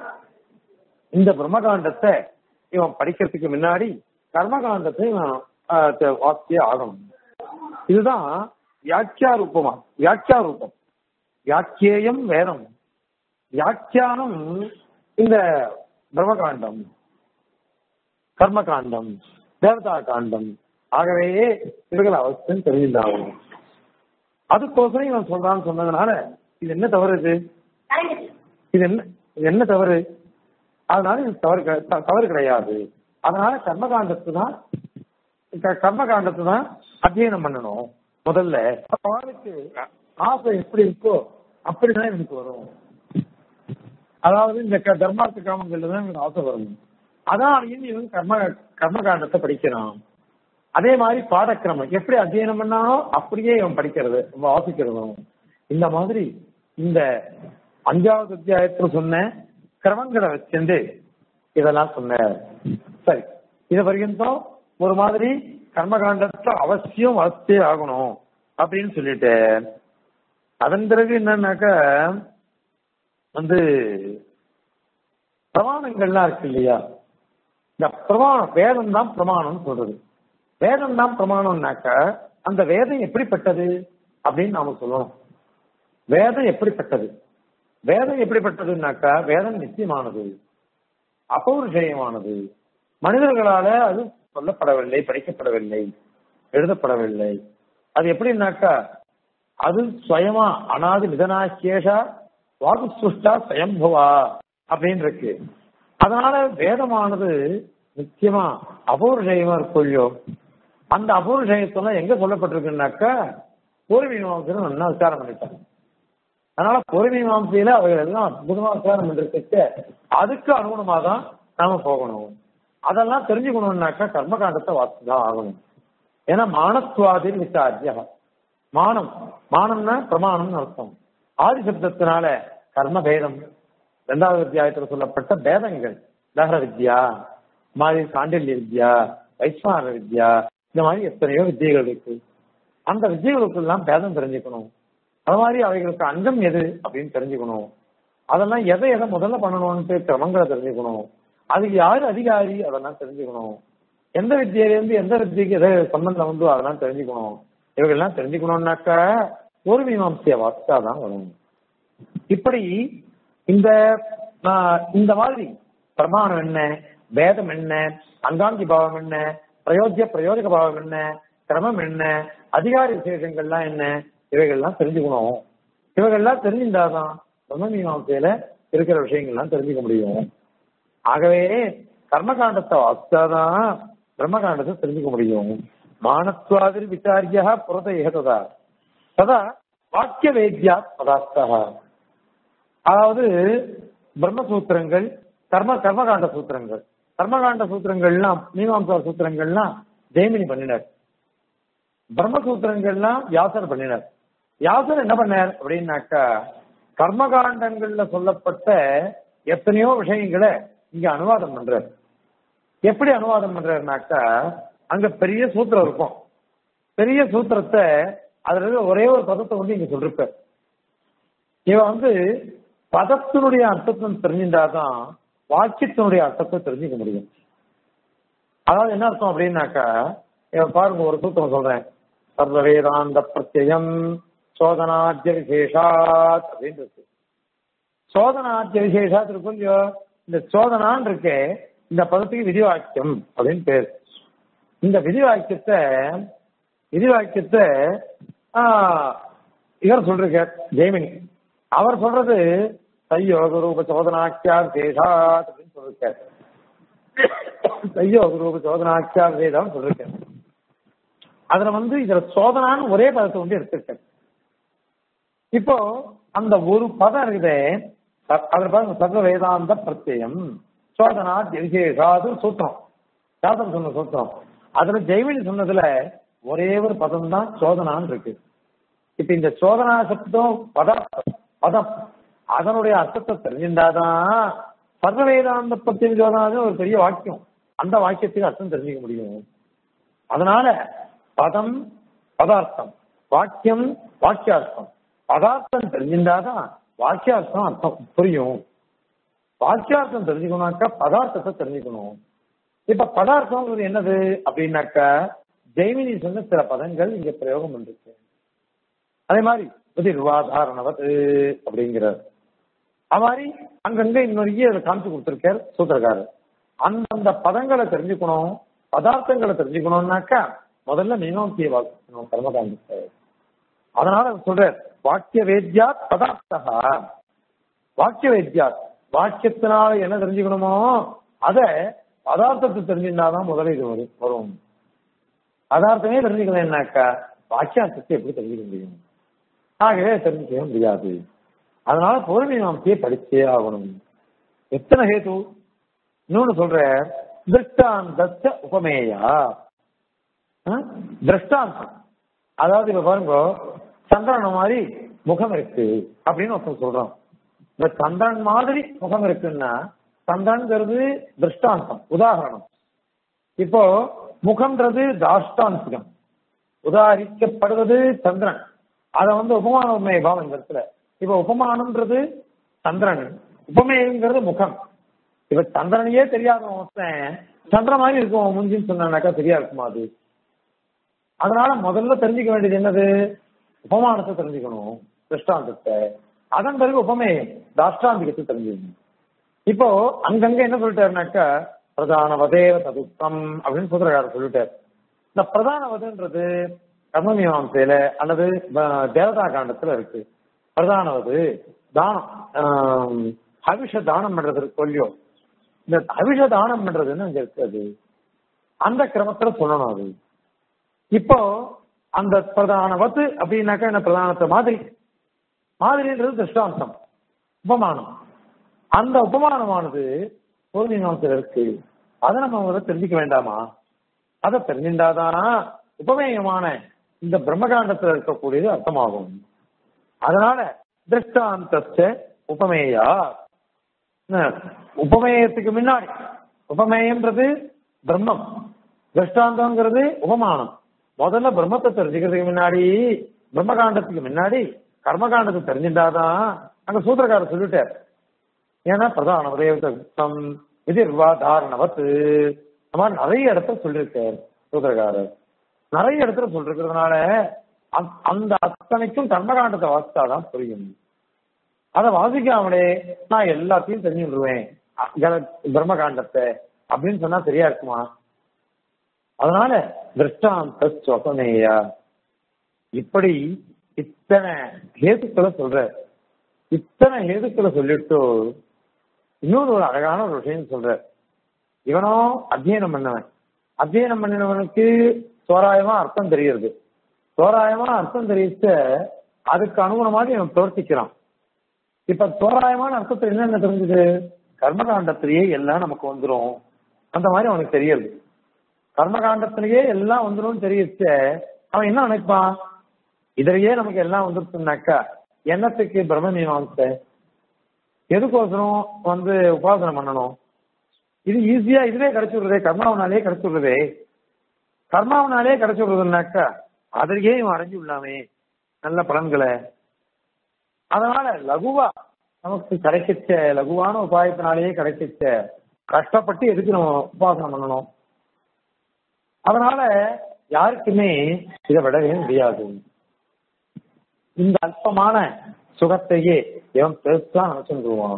இந்த பிரம்மகாண்டத்தை இவன் படிக்கிறதுக்கு முன்னாடி கர்மகாண்டத்தை இவன் ஆஹ், த- வாசியே ஆகணும் இதுதான் வியாக்கியா ரூபமா வியாக்கியா ரூபம் வியாக்கியேயம் வேதம் வியாக்கியானம் இந்த பிரம்மகாண்டம் கர்மகாண்டம் தேவதா காண்டம் ஆகவே இவர்கள் அவசியம் தெரிஞ்சிருந்தாகணும் அதுக்கோசரம் இவன் சொல்றான்னு சொன்னதுனால இது என்ன தவறு இது இது என்ன இது என்ன தவறு அதனால இது தவறு கிடை- த- தவறு கிடையாது அதனால கர்மகாண்டத்து தான் க- கர்மகாண்டத்தை தான் அத்தியனம் பண்ணணும் முதல்ல அவனுக்கு ஆசை எப்படி இருக்கோ அப்படிதான் எனக்கு வரும் அதாவது இந்த க- தர்மார்த்த காமங்கள்ல தான் இவனுக்கு ஆசை வரணும் அதான் இவன் கர்ம கர்மகாண்டத்தை படிக்கிறான் அதே மாதிரி பாடக்கிரமம் எப்படி அத்தியனம் பண்ணானோ அப்படியே இவன் படிக்கிறது வாசிக்கிறதும் இந்த மாதிரி இந்த அஞ்சாவது அத்தியாயத்துல சொன்ன கிரமங்களை வச்சிருந்து இதெல்லாம் சொன்ன சரி இது வரைக்கும் ஒரு மாதிரி கர்மகாண்டத்தை அவசியம் வளர்த்தே ஆகணும் அப்படின்னு சொல்லிட்டு அதன் பிறகு என்னன்னாக்க வந்து பிரமாணங்கள்லாம் இருக்கு இல்லையா இந்த பிரமாணம் வேதம் தான் பிரமாணம் சொல்றது வேதம் தான் பிரமாணம்னாக்க அந்த வேதம் எப்படிப்பட்டது அப்படின்னு நாம சொல்லணும் வேதம் எப்படிப்பட்டது வேதம் எப்படிப்பட்டதுன்னாக்கா வேதம் நிச்சயமானது அபௌருஷயமானது மனிதர்களால அது சொல்லப்படவில்லை படிக்கப்படவில்லை எழுதப்படவில்லை அது எப்படின்னாக்கா அது சுயமா அனாதி விதனாசேஷா வாகு சுஷ்டா சுயம்புவா அப்படின்னு இருக்கு அதனால வேதமானது நிச்சயமா அபௌருஷயமா இருக்கும் இல்லையோ அந்த அபௌருஷயத்தெல்லாம் எங்க சொல்லப்பட்டிருக்குன்னாக்கா பூர்வீமாசனம் நல்லா விசாரம் பண்ணிட்டாங்க அதனால பொறுமைமாம்சையில அவைகள் எல்லாம் அற்புதமா விசாரம் பண்ணிருக்கு அதுக்கு அனுகுணமா தான் நாம போகணும் அதெல்லாம் தெரிஞ்சுக்கணும்னாக்கா கர்மகாண்டத்தை வாசிதான் ஆகணும் ஏன்னா மானத்வாதில் விசாரியா மானம் மானம்னா பிரமாணம்னு அர்த்தம் ஆதி சப்தத்தினால கர்ம பேதம் இரண்டாவது அத்தியாயத்தில் சொல்லப்பட்ட பேதங்கள் தகர வித்யா மாதிரி சாண்டில்ய வித்யா வைஸ்வான வித்யா இந்த மாதிரி எத்தனையோ வித்தியைகள் இருக்கு அந்த வித்தியைகளுக்கு எல்லாம் பேதம் தெரிஞ்சுக்கணும் அது மாதிரி அவைகளுக்கு அங்கம் எது அப்படின்னு தெரிஞ்சுக்கணும் அதெல்லாம் எதை எதை முதல்ல பண்ணணும்னு கிரமங்களை தெரிஞ்சுக்கணும் அதுக்கு யாரு அதிகாரி அதெல்லாம் தெரிஞ்சுக்கணும் எந்த வித்தியிலேருந்து எந்த வித்தியக்கு எதை சம்பந்தம் உண்டோ அதெல்லாம் தெரிஞ்சுக்கணும் இவங்கெல்லாம் தெரிஞ்சுக்கணும்னாக்கா ஒரு மீமாம்சைய வாசித்தாதான் வரும் இப்படி இந்த ஆஹ், இந்த மாதிரி பிரமாணம் என்ன வேதம் என்ன அங்காங்கி பாவம் என்ன பிரயோஜ்ய பிரயோஜக பாவம் என்ன கிரமம் என்ன அதிகார விசேஷங்கள்லாம் என்ன இவைகள்லாம் தெரிஞ்சுக்கணும் இவைகள்லாம் தெரிஞ்சிருந்தாதான் பிரம்ம மீமாசையில இருக்கிற விஷயங்கள்லாம் தெரிஞ்சுக்க முடியும் ஆகவே கர்மகாண்டத்தை வாசித்தாதான் பிரம்மகாண்டத்தை தெரிஞ்சுக்க முடியும் மானத்வாதில் விசாரியா புரத ஏகதா ததா வாக்கிய வேத்யா பதார்த்தா அதாவது பிரம்மசூத்திரங்கள் கர்ம கர்மகாண்ட சூத்திரங்கள் கர்மகாண்ட சூத்திரங்கள்லாம் மீமாம்சா சூத்திரங்கள்லாம் ஜெயமினி பண்ணினார் பிரம்மசூத்திரங்கள்லாம் வியாசர் பண்ணினார் வியாசர் என்ன பண்ணார் அப்படின்னாக்கா கர்மகாண்டங்கள்ல சொல்லப்பட்ட எத்தனையோ விஷயங்களை இங்க அனுவாதம் பண்றார் எப்படி அனுவாதம் பண்றாருனாக்கா அங்க பெரிய சூத்திரம் இருக்கும் பெரிய சூத்திரத்தை அதுல இருக்க ஒரே ஒரு பதத்தை வந்து இங்க சொல்லிருப்பார் இவன் வந்து பதத்தினுடைய அர்த்தத்தை தெரிஞ்சிருந்தாதான் வாக்கியத்தினுடைய அர்த்தத்தை தெரிஞ்சுக்க முடியும் அதாவது என்ன அர்த்தம் அப்படின்னாக்கா இவன் பாருங்க ஒரு சூத்திரம் சொல்றேன் சர்வ வேதாந்த பிரத்யம் சோதனாத்திய விசேஷாத் அப்படின்னு இருக்கு சோதனாத்திய விசேஷாத் இருக்கும் இல்லையோ இந்த சோதனான் இருக்கே இந்த பதத்துக்கு விதிவாக்கியம் அப்படின்னு பேர் இந்த விதிவாக்கியத்தை விதிவாக்கியத்தை ஆஹ், இவர் சொல்றார் ஜெய்மினி அவர் சொல்றது தையோக ரூப சோதனாக்கியார் சேஷாத் அப்படின்னு சொல்லிருக்காரு தையோக ரூப சோதனாக்கியார் வேதம் சொல்லிருக்காரு அதுல வந்து இதுல சோதனான்னு ஒரே பதத்தை வந்து எடுத்திருக்காரு இப்போ அந்த ஒரு பதம் இருக்குதே அ- அதுல பாருங்க சர்வ வேதாந்த பிரத்யம் சோதனா விசேஷாது சூத்திரம் சாதம் சொன்ன சூத்திரம் அதுல ஜெய்வினி சொன்னதுல ஒரே ஒரு பதம் தான் சோதனான்னு இருக்கு இப்ப இந்த சோதனா சப்தம் பதம் பதம் அதனுடைய அர்த்தத்தை தெரிஞ்சிருந்தாதான் சர்வ வேதாந்த பிரத்யம் சோதனாது ஒரு பெரிய வாக்கியம் அந்த வாக்கியத்துக்கு அர்த்தம் தெரிஞ்சுக்க முடியும் அதனால பதம் பதார்த்தம் வாக்கியம் வாக்கியார்த்தம் பதார்த்தம் தெரிஞ்சிருந்தாதான் வாக்கியார்த்தம் அர்த்தம் புரியும் வாக்கியார்த்தம் தெரிஞ்சுக்கணும்னாக்கா பதார்த்தத்தை தெரிஞ்சுக்கணும் இப்ப பதார்த்தம்ங்கிறது என்னது அப்படின்னாக்கா ஜெய்மினி சொன்ன சில பதங்கள் இங்க பிரயோகம் பண்ணிருக்கு அதே மாதிரி பதிர்வாதாரணவத் அப்படிங்கிறார் அது மாதிரி அங்கங்க இன்னொரு அதை காமிச்சு கொடுத்திருக்கார் சூத்திரக்காரர் அந்தந்த பதங்களை தெரிஞ்சுக்கணும் பதார்த்தங்களை தெரிஞ்சுக்கணும்னாக்கா முதல்ல மீனாந்திய வாசிக்கணும் கர்மகாண்டத்தை அதனால அவர் சொல்றார் வாக்கிய வேத்யா பதார்த்தா வாக்கிய வேத்யா வாக்கியத்தினால என்ன தெரிஞ்சுக்கணுமோ அத பதார்த்தத்தை தெரிஞ்சிருந்தாதான் முதல்ல இது வரும் வரும் பதார்த்தமே தெரிஞ்சுக்கலன்னாக்கா வாக்கியார்த்தத்தை எப்படி தெரிஞ்சுக்க முடியும் ஆகவே தெரிஞ்சுக்கவே முடியாது அதனால பொறுமையாமத்தையே படிச்சே ஆகணும் எத்தனை ஹேது இன்னொன்னு சொல்ற திருஷ்டாந்த உபமேயா ஆ? திருஷ்டாந்தம் அதாவது இப்ப பாருங்க சந்திரன் மாதிரி முகம் இருக்கு அப்படின்னு ஒருத்தன் சொல்றான் இந்த சந்திரன் மாதிரி முகம் இருக்குன்னா சந்திரன்ங்கிறது திருஷ்டாந்தம் உதாரணம் இப்போ முகம்ன்றது தாஷ்டாந்திகம் உதாரிக்கப்படுவது சந்திரன் அத வந்து உபமான உண்மை பாவம் இந்த இடத்துல இப்ப உபமானம்ன்றது சந்திரன் உபமேயங்கிறது முகம் இப்ப சந்திரனையே தெரியாத ஒருத்தன் சந்திரன் மாதிரி இருக்கும் முஞ்சின்னு சொன்னாக்கா சரியா இருக்குமா அது அதனால முதல்ல தெரிஞ்சுக்க வேண்டியது என்னது உபமானத்தை தெரிஞ்சுக்கணும் திருஷ்டாந்தத்தை அதன் பிறகு உபமேயம் தாஷ்டாந்திகத்தை தெரிஞ்சுக்கணும் இப்போ அங்கங்க என்ன சொல்லிட்டாருனாக்கா பிரதானவதேவ ததுக்கம் அப்படின்னு சூத்திரக்காரர் சொல்லிட்டார் இந்த பிரதானவதுன்றது கர்மமீமாசையில அல்லது அஹ், தேவதா காண்டத்துல இருக்கு பிரதானவது தானம் ஆம், ஹவிஷ தானம் பண்றது இருக்கு இல்லையோ இந்த ஹவிஷ தானம் பண்றதுன்னு அங்க இருக்காது அந்த கிரமத்துல சொல்லணும் அது இப்போ அந்த பிரதானவத்து அப்படின்னாக்கா என்ன பிரதானத்தை மாதிரி மாதிரின்றது திருஷ்டாந்தம் உபமானம் அந்த உபமானமானது பொருளினத்தில் இருக்கு அதை நம்ம முதல்ல தெரிஞ்சுக்க வேண்டாமா அதை தெரிஞ்சிருந்தாதானா உபமேயமான இந்த பிரம்மகாண்டத்தில் இருக்கக்கூடியது அர்த்தமாகும் அதனால திருஷ்டாந்த உபமேயா என்ன, உபமேயத்துக்கு முன்னாடி உபமேயம்ன்றது பிரம்மம் திருஷ்டாந்தம்ங்கிறது உபமானம் முதல்ல பிரம்மத்தை தெரிஞ்சுக்கிறதுக்கு முன்னாடி பிரம்மகாண்டத்துக்கு முன்னாடி கர்மகாண்டத்தை தெரிஞ்சிருந்தாதான் அங்க சூத்திரக்காரர் சொல்லிட்டார் ஏன்னா பிரதான உதயம் எதிர்வா தாரணவத்து அந்த மாதிரி நிறைய இடத்துல சொல்லியிருக்கார் சூத்திரக்காரர் நிறைய இடத்துல சொல்லிருக்கிறதுனால அந்த- அந்த அத்தனைக்கும் கர்மகாண்டத்தை வாசித்தாதான் புரியும் அதை வாசிக்காமலே நான் எல்லாத்தையும் தெரிஞ்சுடுவேன் பிரம்மகாண்டத்தை அப்படின்னு சொன்னா சரியா இருக்குமா அதனால திருஷ்டாந்த சொசனையா இப்படி இத்தனை ஹேதுக்களை சொல்ற இத்தனை ஹேதுக்களை சொல்லிட்டு இன்னொரு ஒரு அழகான ஒரு விஷயம் சொல்ற இவனோ அத்தியனம் பண்ணவன் அத்தியனம் பண்ணினவனுக்கு தோராயமா அர்த்தம் தெரியுது தோராயமா அர்த்தம் தெரிவித்த அதுக்கு அனுகுணமாக இவன் பிரவர்த்திக்கிறான் இப்ப தோராயமான அர்த்தத்துல என்னென்ன தெரிஞ்சது கர்மகாண்டத்திலேயே எல்லாம் நமக்கு வந்துரும் அந்த மாதிரி அவனுக்கு தெரியுது கர்மகாண்டத்திலேயே எல்லாம் வந்துடும் தெரிவிச்ச அவன் என்ன நினைப்பான் இதுலயே நமக்கு எல்லாம் வந்துருச்சுனாக்கா என்னத்துக்கு பிரம்ம மீமாம்சை எதுக்கோசரம் வந்து உபாசனை பண்ணணும் இது ஈஸியா இதுவே கிடைச்சுடுறதே கர்மாவனாலே கிடைச்சுடுறதே கர்மாவனாலே கிடைச்சுடுறதுனாக்கா அதிலேயே இவன் அடைஞ்சு விடலாமே நல்ல பலன்களை அதனால லகுவா நமக்கு கிடைக்கிச்ச லகுவான உபாயத்தினாலேயே கிடைக்கிச்ச கஷ்டப்பட்டு எதுக்கு நம்ம உபாசனை பண்ணணும் அதனால யாருக்குமே இதை விடவே முடியாது இந்த அல்பமான சுகத்தையே இவன் பெருசா நினைச்சுருவான்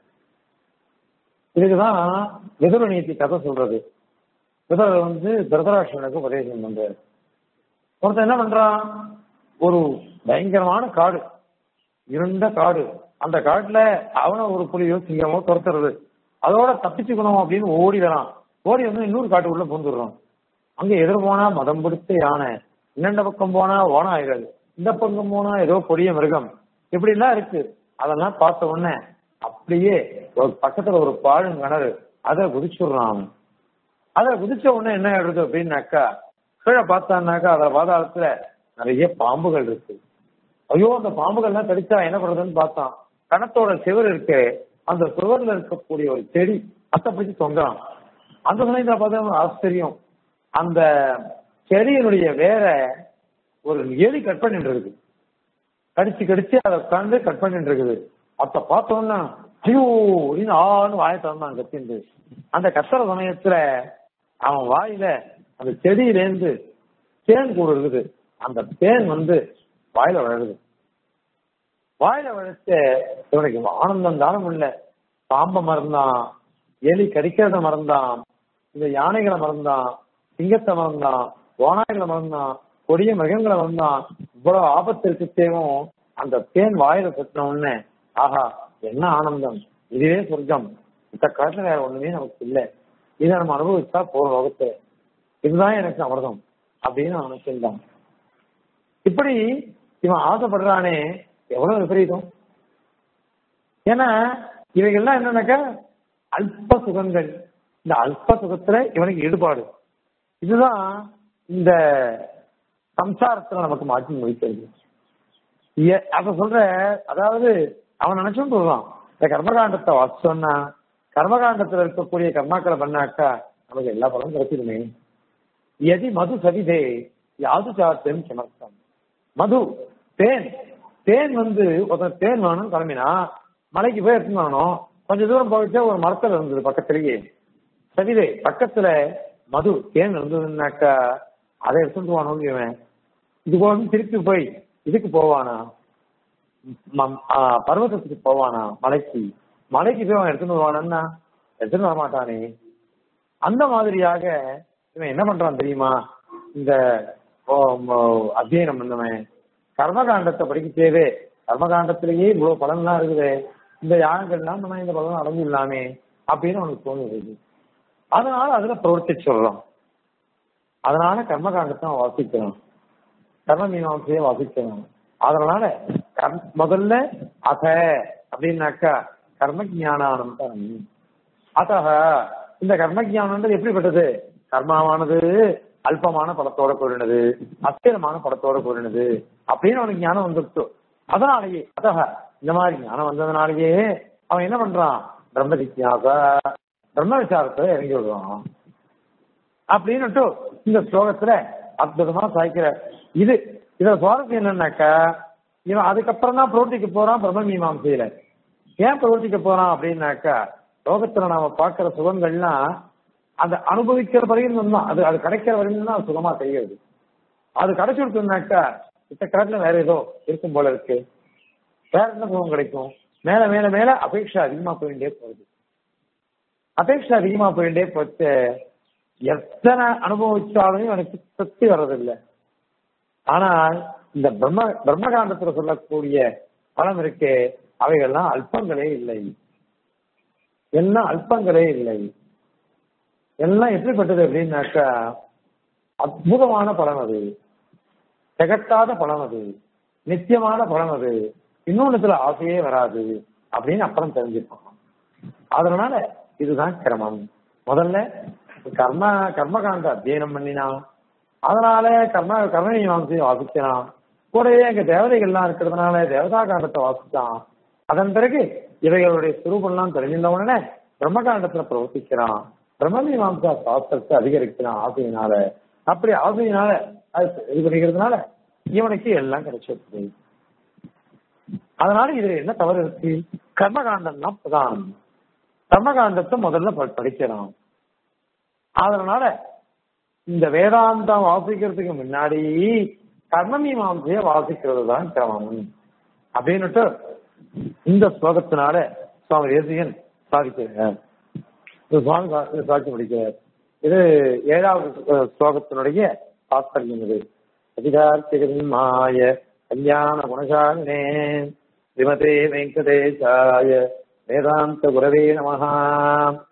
இதுக்குதான் விதுர நீதி கதை சொல்றது விதுரர் வந்து திருதராஷ்டனுக்கு உபதேசம் பண்றாரு ஒருத்தன் என்ன பண்றான் ஒரு பயங்கரமான காடு இருண்ட காடு அந்த காட்டுல அவன ஒரு புலியோ சிங்கமோ துரத்துறது அதோட தப்பிச்சுக்கணும் அப்படின்னு ஓடி வரான் ஓடி வந்து இன்னொரு காட்டுக்குள்ள பூந்துடுறான் அங்க எதிர் போனா மதம் பிடித்த யானை இன்னண்ட பக்கம் போனா ஓனாய்கள் இந்த பக்கம் போனா ஏதோ கொடிய மிருகம் இப்படி எல்லாம் இருக்கு அதெல்லாம் பார்த்த உடனே அப்படியே ஒரு பக்கத்துல ஒரு பாழுங்கிணறு அதை குதிச்சுடுறான் அவன் அதை குதிச்ச உடனே என்ன ஆயிடுது அப்படின்னாக்கா கீழே பார்த்தான்னாக்கா அதுல பாதாளத்துல நிறைய பாம்புகள் இருக்கு ஐயோ அந்த பாம்புகள்லாம் கடிச்சா என்ன பண்றதுன்னு பார்த்தான் கணத்தோட சிவர் இருக்கு அந்த சுவர்ல இருக்கக்கூடிய ஒரு செடி அத்தை பிடிச்சு தொங்குறான் அந்த சமயத்துல பார்த்தா ஆச்சரியம் அந்த செடியினுடைய வேற ஒரு எலி கட் பண்ணிட்டு இருக்குது கடிச்சு கடிச்சு அதை உட்காந்து கட் பண்ணிட்டு இருக்குது அத்த பார்த்தோன்னா ஐயோ அப்படின்னு ஆன்னு வாய திறந்தான் கத்திண்டு அந்த கத்துற சமயத்துல அவன் வாயில அந்த செடியிலேருந்து தேன் கூடு இருக்குது அந்த தேன் வந்து வாயில விழுது வாயில விழுச்ச இவனுக்கு ஆனந்தம் தானம் இல்ல பாம்பை மறந்தான் எலி கடிக்கிறத மறந்தான் இந்த யானைகளை மறந்தான் சிங்கத்தை மறந்தான் ஓனாய்களை மறந்தான் கொடிய மிருகங்களை மறந்தான் இவ்வளவு ஆபத்து இருக்கச்சேவும் அந்த தேன் வாயில சுத்தின உடனே ஆஹா என்ன ஆனந்தம் இதுவே சொர்க்கம் இந்த காட்டுல வேற ஒண்ணுமே நமக்கு இல்லை இதை நம்ம அனுபவிச்சா போற வகுத்து இதுதான் எனக்கு அமிர்தம் அப்படின்னு அவன் நினைச்சிருந்தான் இப்படி இவன் ஆசைப்படுறானே எவ்வளவு விபரீதம் ஏன்னா இவைகள்லாம் என்னன்னாக்கா அல்ப சுகங்கள் இந்த அல்ப சுகத்துல இவனுக்கு ஈடுபாடு இதுதான் இந்த சம்சாரத்துல நமக்கு மாற்றி முடிக்கிறது ஏ- அத சொல்ற அதாவது அவன் நினைச்சுட்டு வருவான் இந்த கர்மகாண்டத்தை வாசிச்சோன்னா கர்மகாண்டத்துல இருக்கக்கூடிய கர்மாக்களை பண்ணாக்கா நமக்கு எல்லா பலனும் கிடைச்சிருமே எதி மது சவிதே யாது சாத்தியம் சமர்த்தம் மது தேன் தேன் வந்து ஒருத்தன் தேன் வேணும் கிளம்பினா மலைக்கு போய் எடுத்துன்னு வரணும் கொஞ்ச தூரம் போயிட்டு ஒரு மரத்துல இருந்தது பக்கத்திலேயே சவிதே பக்கத்துல மது தேன் இருந்ததுன்னாக்கா அதை எடுத்துட்டு வானோன்னு இவன் இது போக திருப்பி போய் இதுக்கு போவானா ம- ஆ, பர்வதத்துக்கு போவானா மலைக்கு மலைக்கு போய் அவன் எடுத்துன்னு வருவானா எடுத்துன்னு வர மாட்டானே அந்த மாதிரியாக இவன் என்ன பண்றான் தெரியுமா இந்த ஓ, ம- அத்தியனம் பண்ணவன் கர்மகாண்டத்தை படிக்க தேவை கர்மகாண்டத்திலேயே இவ்வளவு பலன்லாம் இருக்குது இந்த யாகங்கள்லாம் நம்ம இந்த பலன் அடைஞ்சிடலாமே அப்படின்னு அவனுக்கு தோணுது அதனால அதுல பிரவர்த்தி சொல்றான் அதனால கர்மகாண்டத்தை அவன் வாசிக்கணும் கர்ம மீமாசையை வாசிக்கணும் அதனால கர்ம- முதல்ல அத அப்படின்னாக்கா கர்ம ஜானானந்தம் அத்தக இந்த கர்ம ஜானம்ன்றது எப்படிப்பட்டது கர்மாவானது அல்பமான படத்தோட கூறினது அஸ்திரமான படத்தோட கூறினது அப்படின்னு அவனுக்கு ஞானம் வந்துருச்சு அதனாலேயே அத்தக இந்த மாதிரி ஞானம் வந்ததுனாலேயே அவன் என்ன பண்றான் பிரம்ம ஜிக்யாச பிரம்ம விசாரத்தை இறங்கி விடுவான் அப்படின்னுட்டு இந்த ஸ்லோகத்துல அற்புதமா சாய்க்கிற இது இதுல சுவாரஸ்யம் என்னன்னாக்கா இவன் அதுக்கப்புறம் தான் பிரவர்த்திக்க போறான் பிரம்ம மீமாசையில ஏன் பிரவர்த்திக்க போறான் அப்படின்னாக்கா லோகத்துல நாம பார்க்கிற சுகங்கள்லாம் அந்த அனுபவிக்கிற வரையும் தான் அது அது கிடைக்கிற வரையும் தான் அது சுகமா தெரியுது அது கிடைச்சிருக்குனாக்கா இத்த காட்டுல வேற ஏதோ இருக்கும் போல இருக்கு வேற என்ன சுகம் கிடைக்கும் மேல மேல மேல அபேட்சை அதிகமா போயிட்டே போகுது அபேட்சை அதிகமா போயிட்டே போச்சு எத்தனை அனுபவிச்சாலும் எனக்கு திருப்தி வர்றதில்லை ஆனால் இந்த பிரம்ம பிரம்மகாண்டத்துல சொல்லக்கூடிய பலம் இருக்கே அவைகள்லாம் அல்பங்களே இல்லை எல்லாம் அல்பங்களே இல்லை எல்லாம் எப்படிப்பட்டது அப்படின்னாக்கா அற்புதமான பலம் அது திகட்டாத பலம் அது நித்தியமான பலம் அது இன்னொன்னுத்துல ஆசையே வராது அப்படின்னு அப்புறம் தெரிஞ்சுப்பான் அதனால இதுதான் கிரமம் முதல்ல கர்ம கர்மகாண்ட அத்தியனம் பண்ணினான் அதனால கர்ம கர்மணி வாங்கி வாசிக்கிறான் கூடவே அங்க தேவதைகள்லாம் இருக்கிறதுனால தேவதா காண்டத்தை வாசிச்சான் அதன் பிறகு இவைகளுடைய சுரூபம்லாம் தெரிஞ்சிருந்த உடனே பிரம்மகாண்டத்துல பிரவர்த்திக்கிறான் பிரம்மமீமாம்சா சாஸ்திரத்தை அதிகரிக்கிறான் ஆசையினால அப்படி ஆசையினால அது இது பண்ணிக்கிறதுனால இவனுக்கு எல்லாம் கிடைச்சிருக்கு அதனால இதுல என்ன தவறு இருக்கு கர்மகாண்டம் தான் பிரதானம் கர்மகாண்டத்தை முதல்ல ப- படிக்கிறான் அதனால இந்த வேதாந்தம் வாசிக்கிறதுக்கு முன்னாடி கர்மமீமாம்சைய வாசிக்கிறது தான் கிரமம் அப்படின்னுட்டு இந்த ஸ்லோகத்தினால சுவாமி தேசிகன் சாதிக்கிறார் இது சுவாமி சா- சாட்சி முடிக்கிறார் இது ஏழாவது அஹ், ஸ்லோகத்தினுடைய தாத்பரியம் இது அதிகார்த்திகமாய கல்யாண குணசாலினே ஸ்ரீமதே வெங்கடேசாய வேதாந்த குரவே நமஹா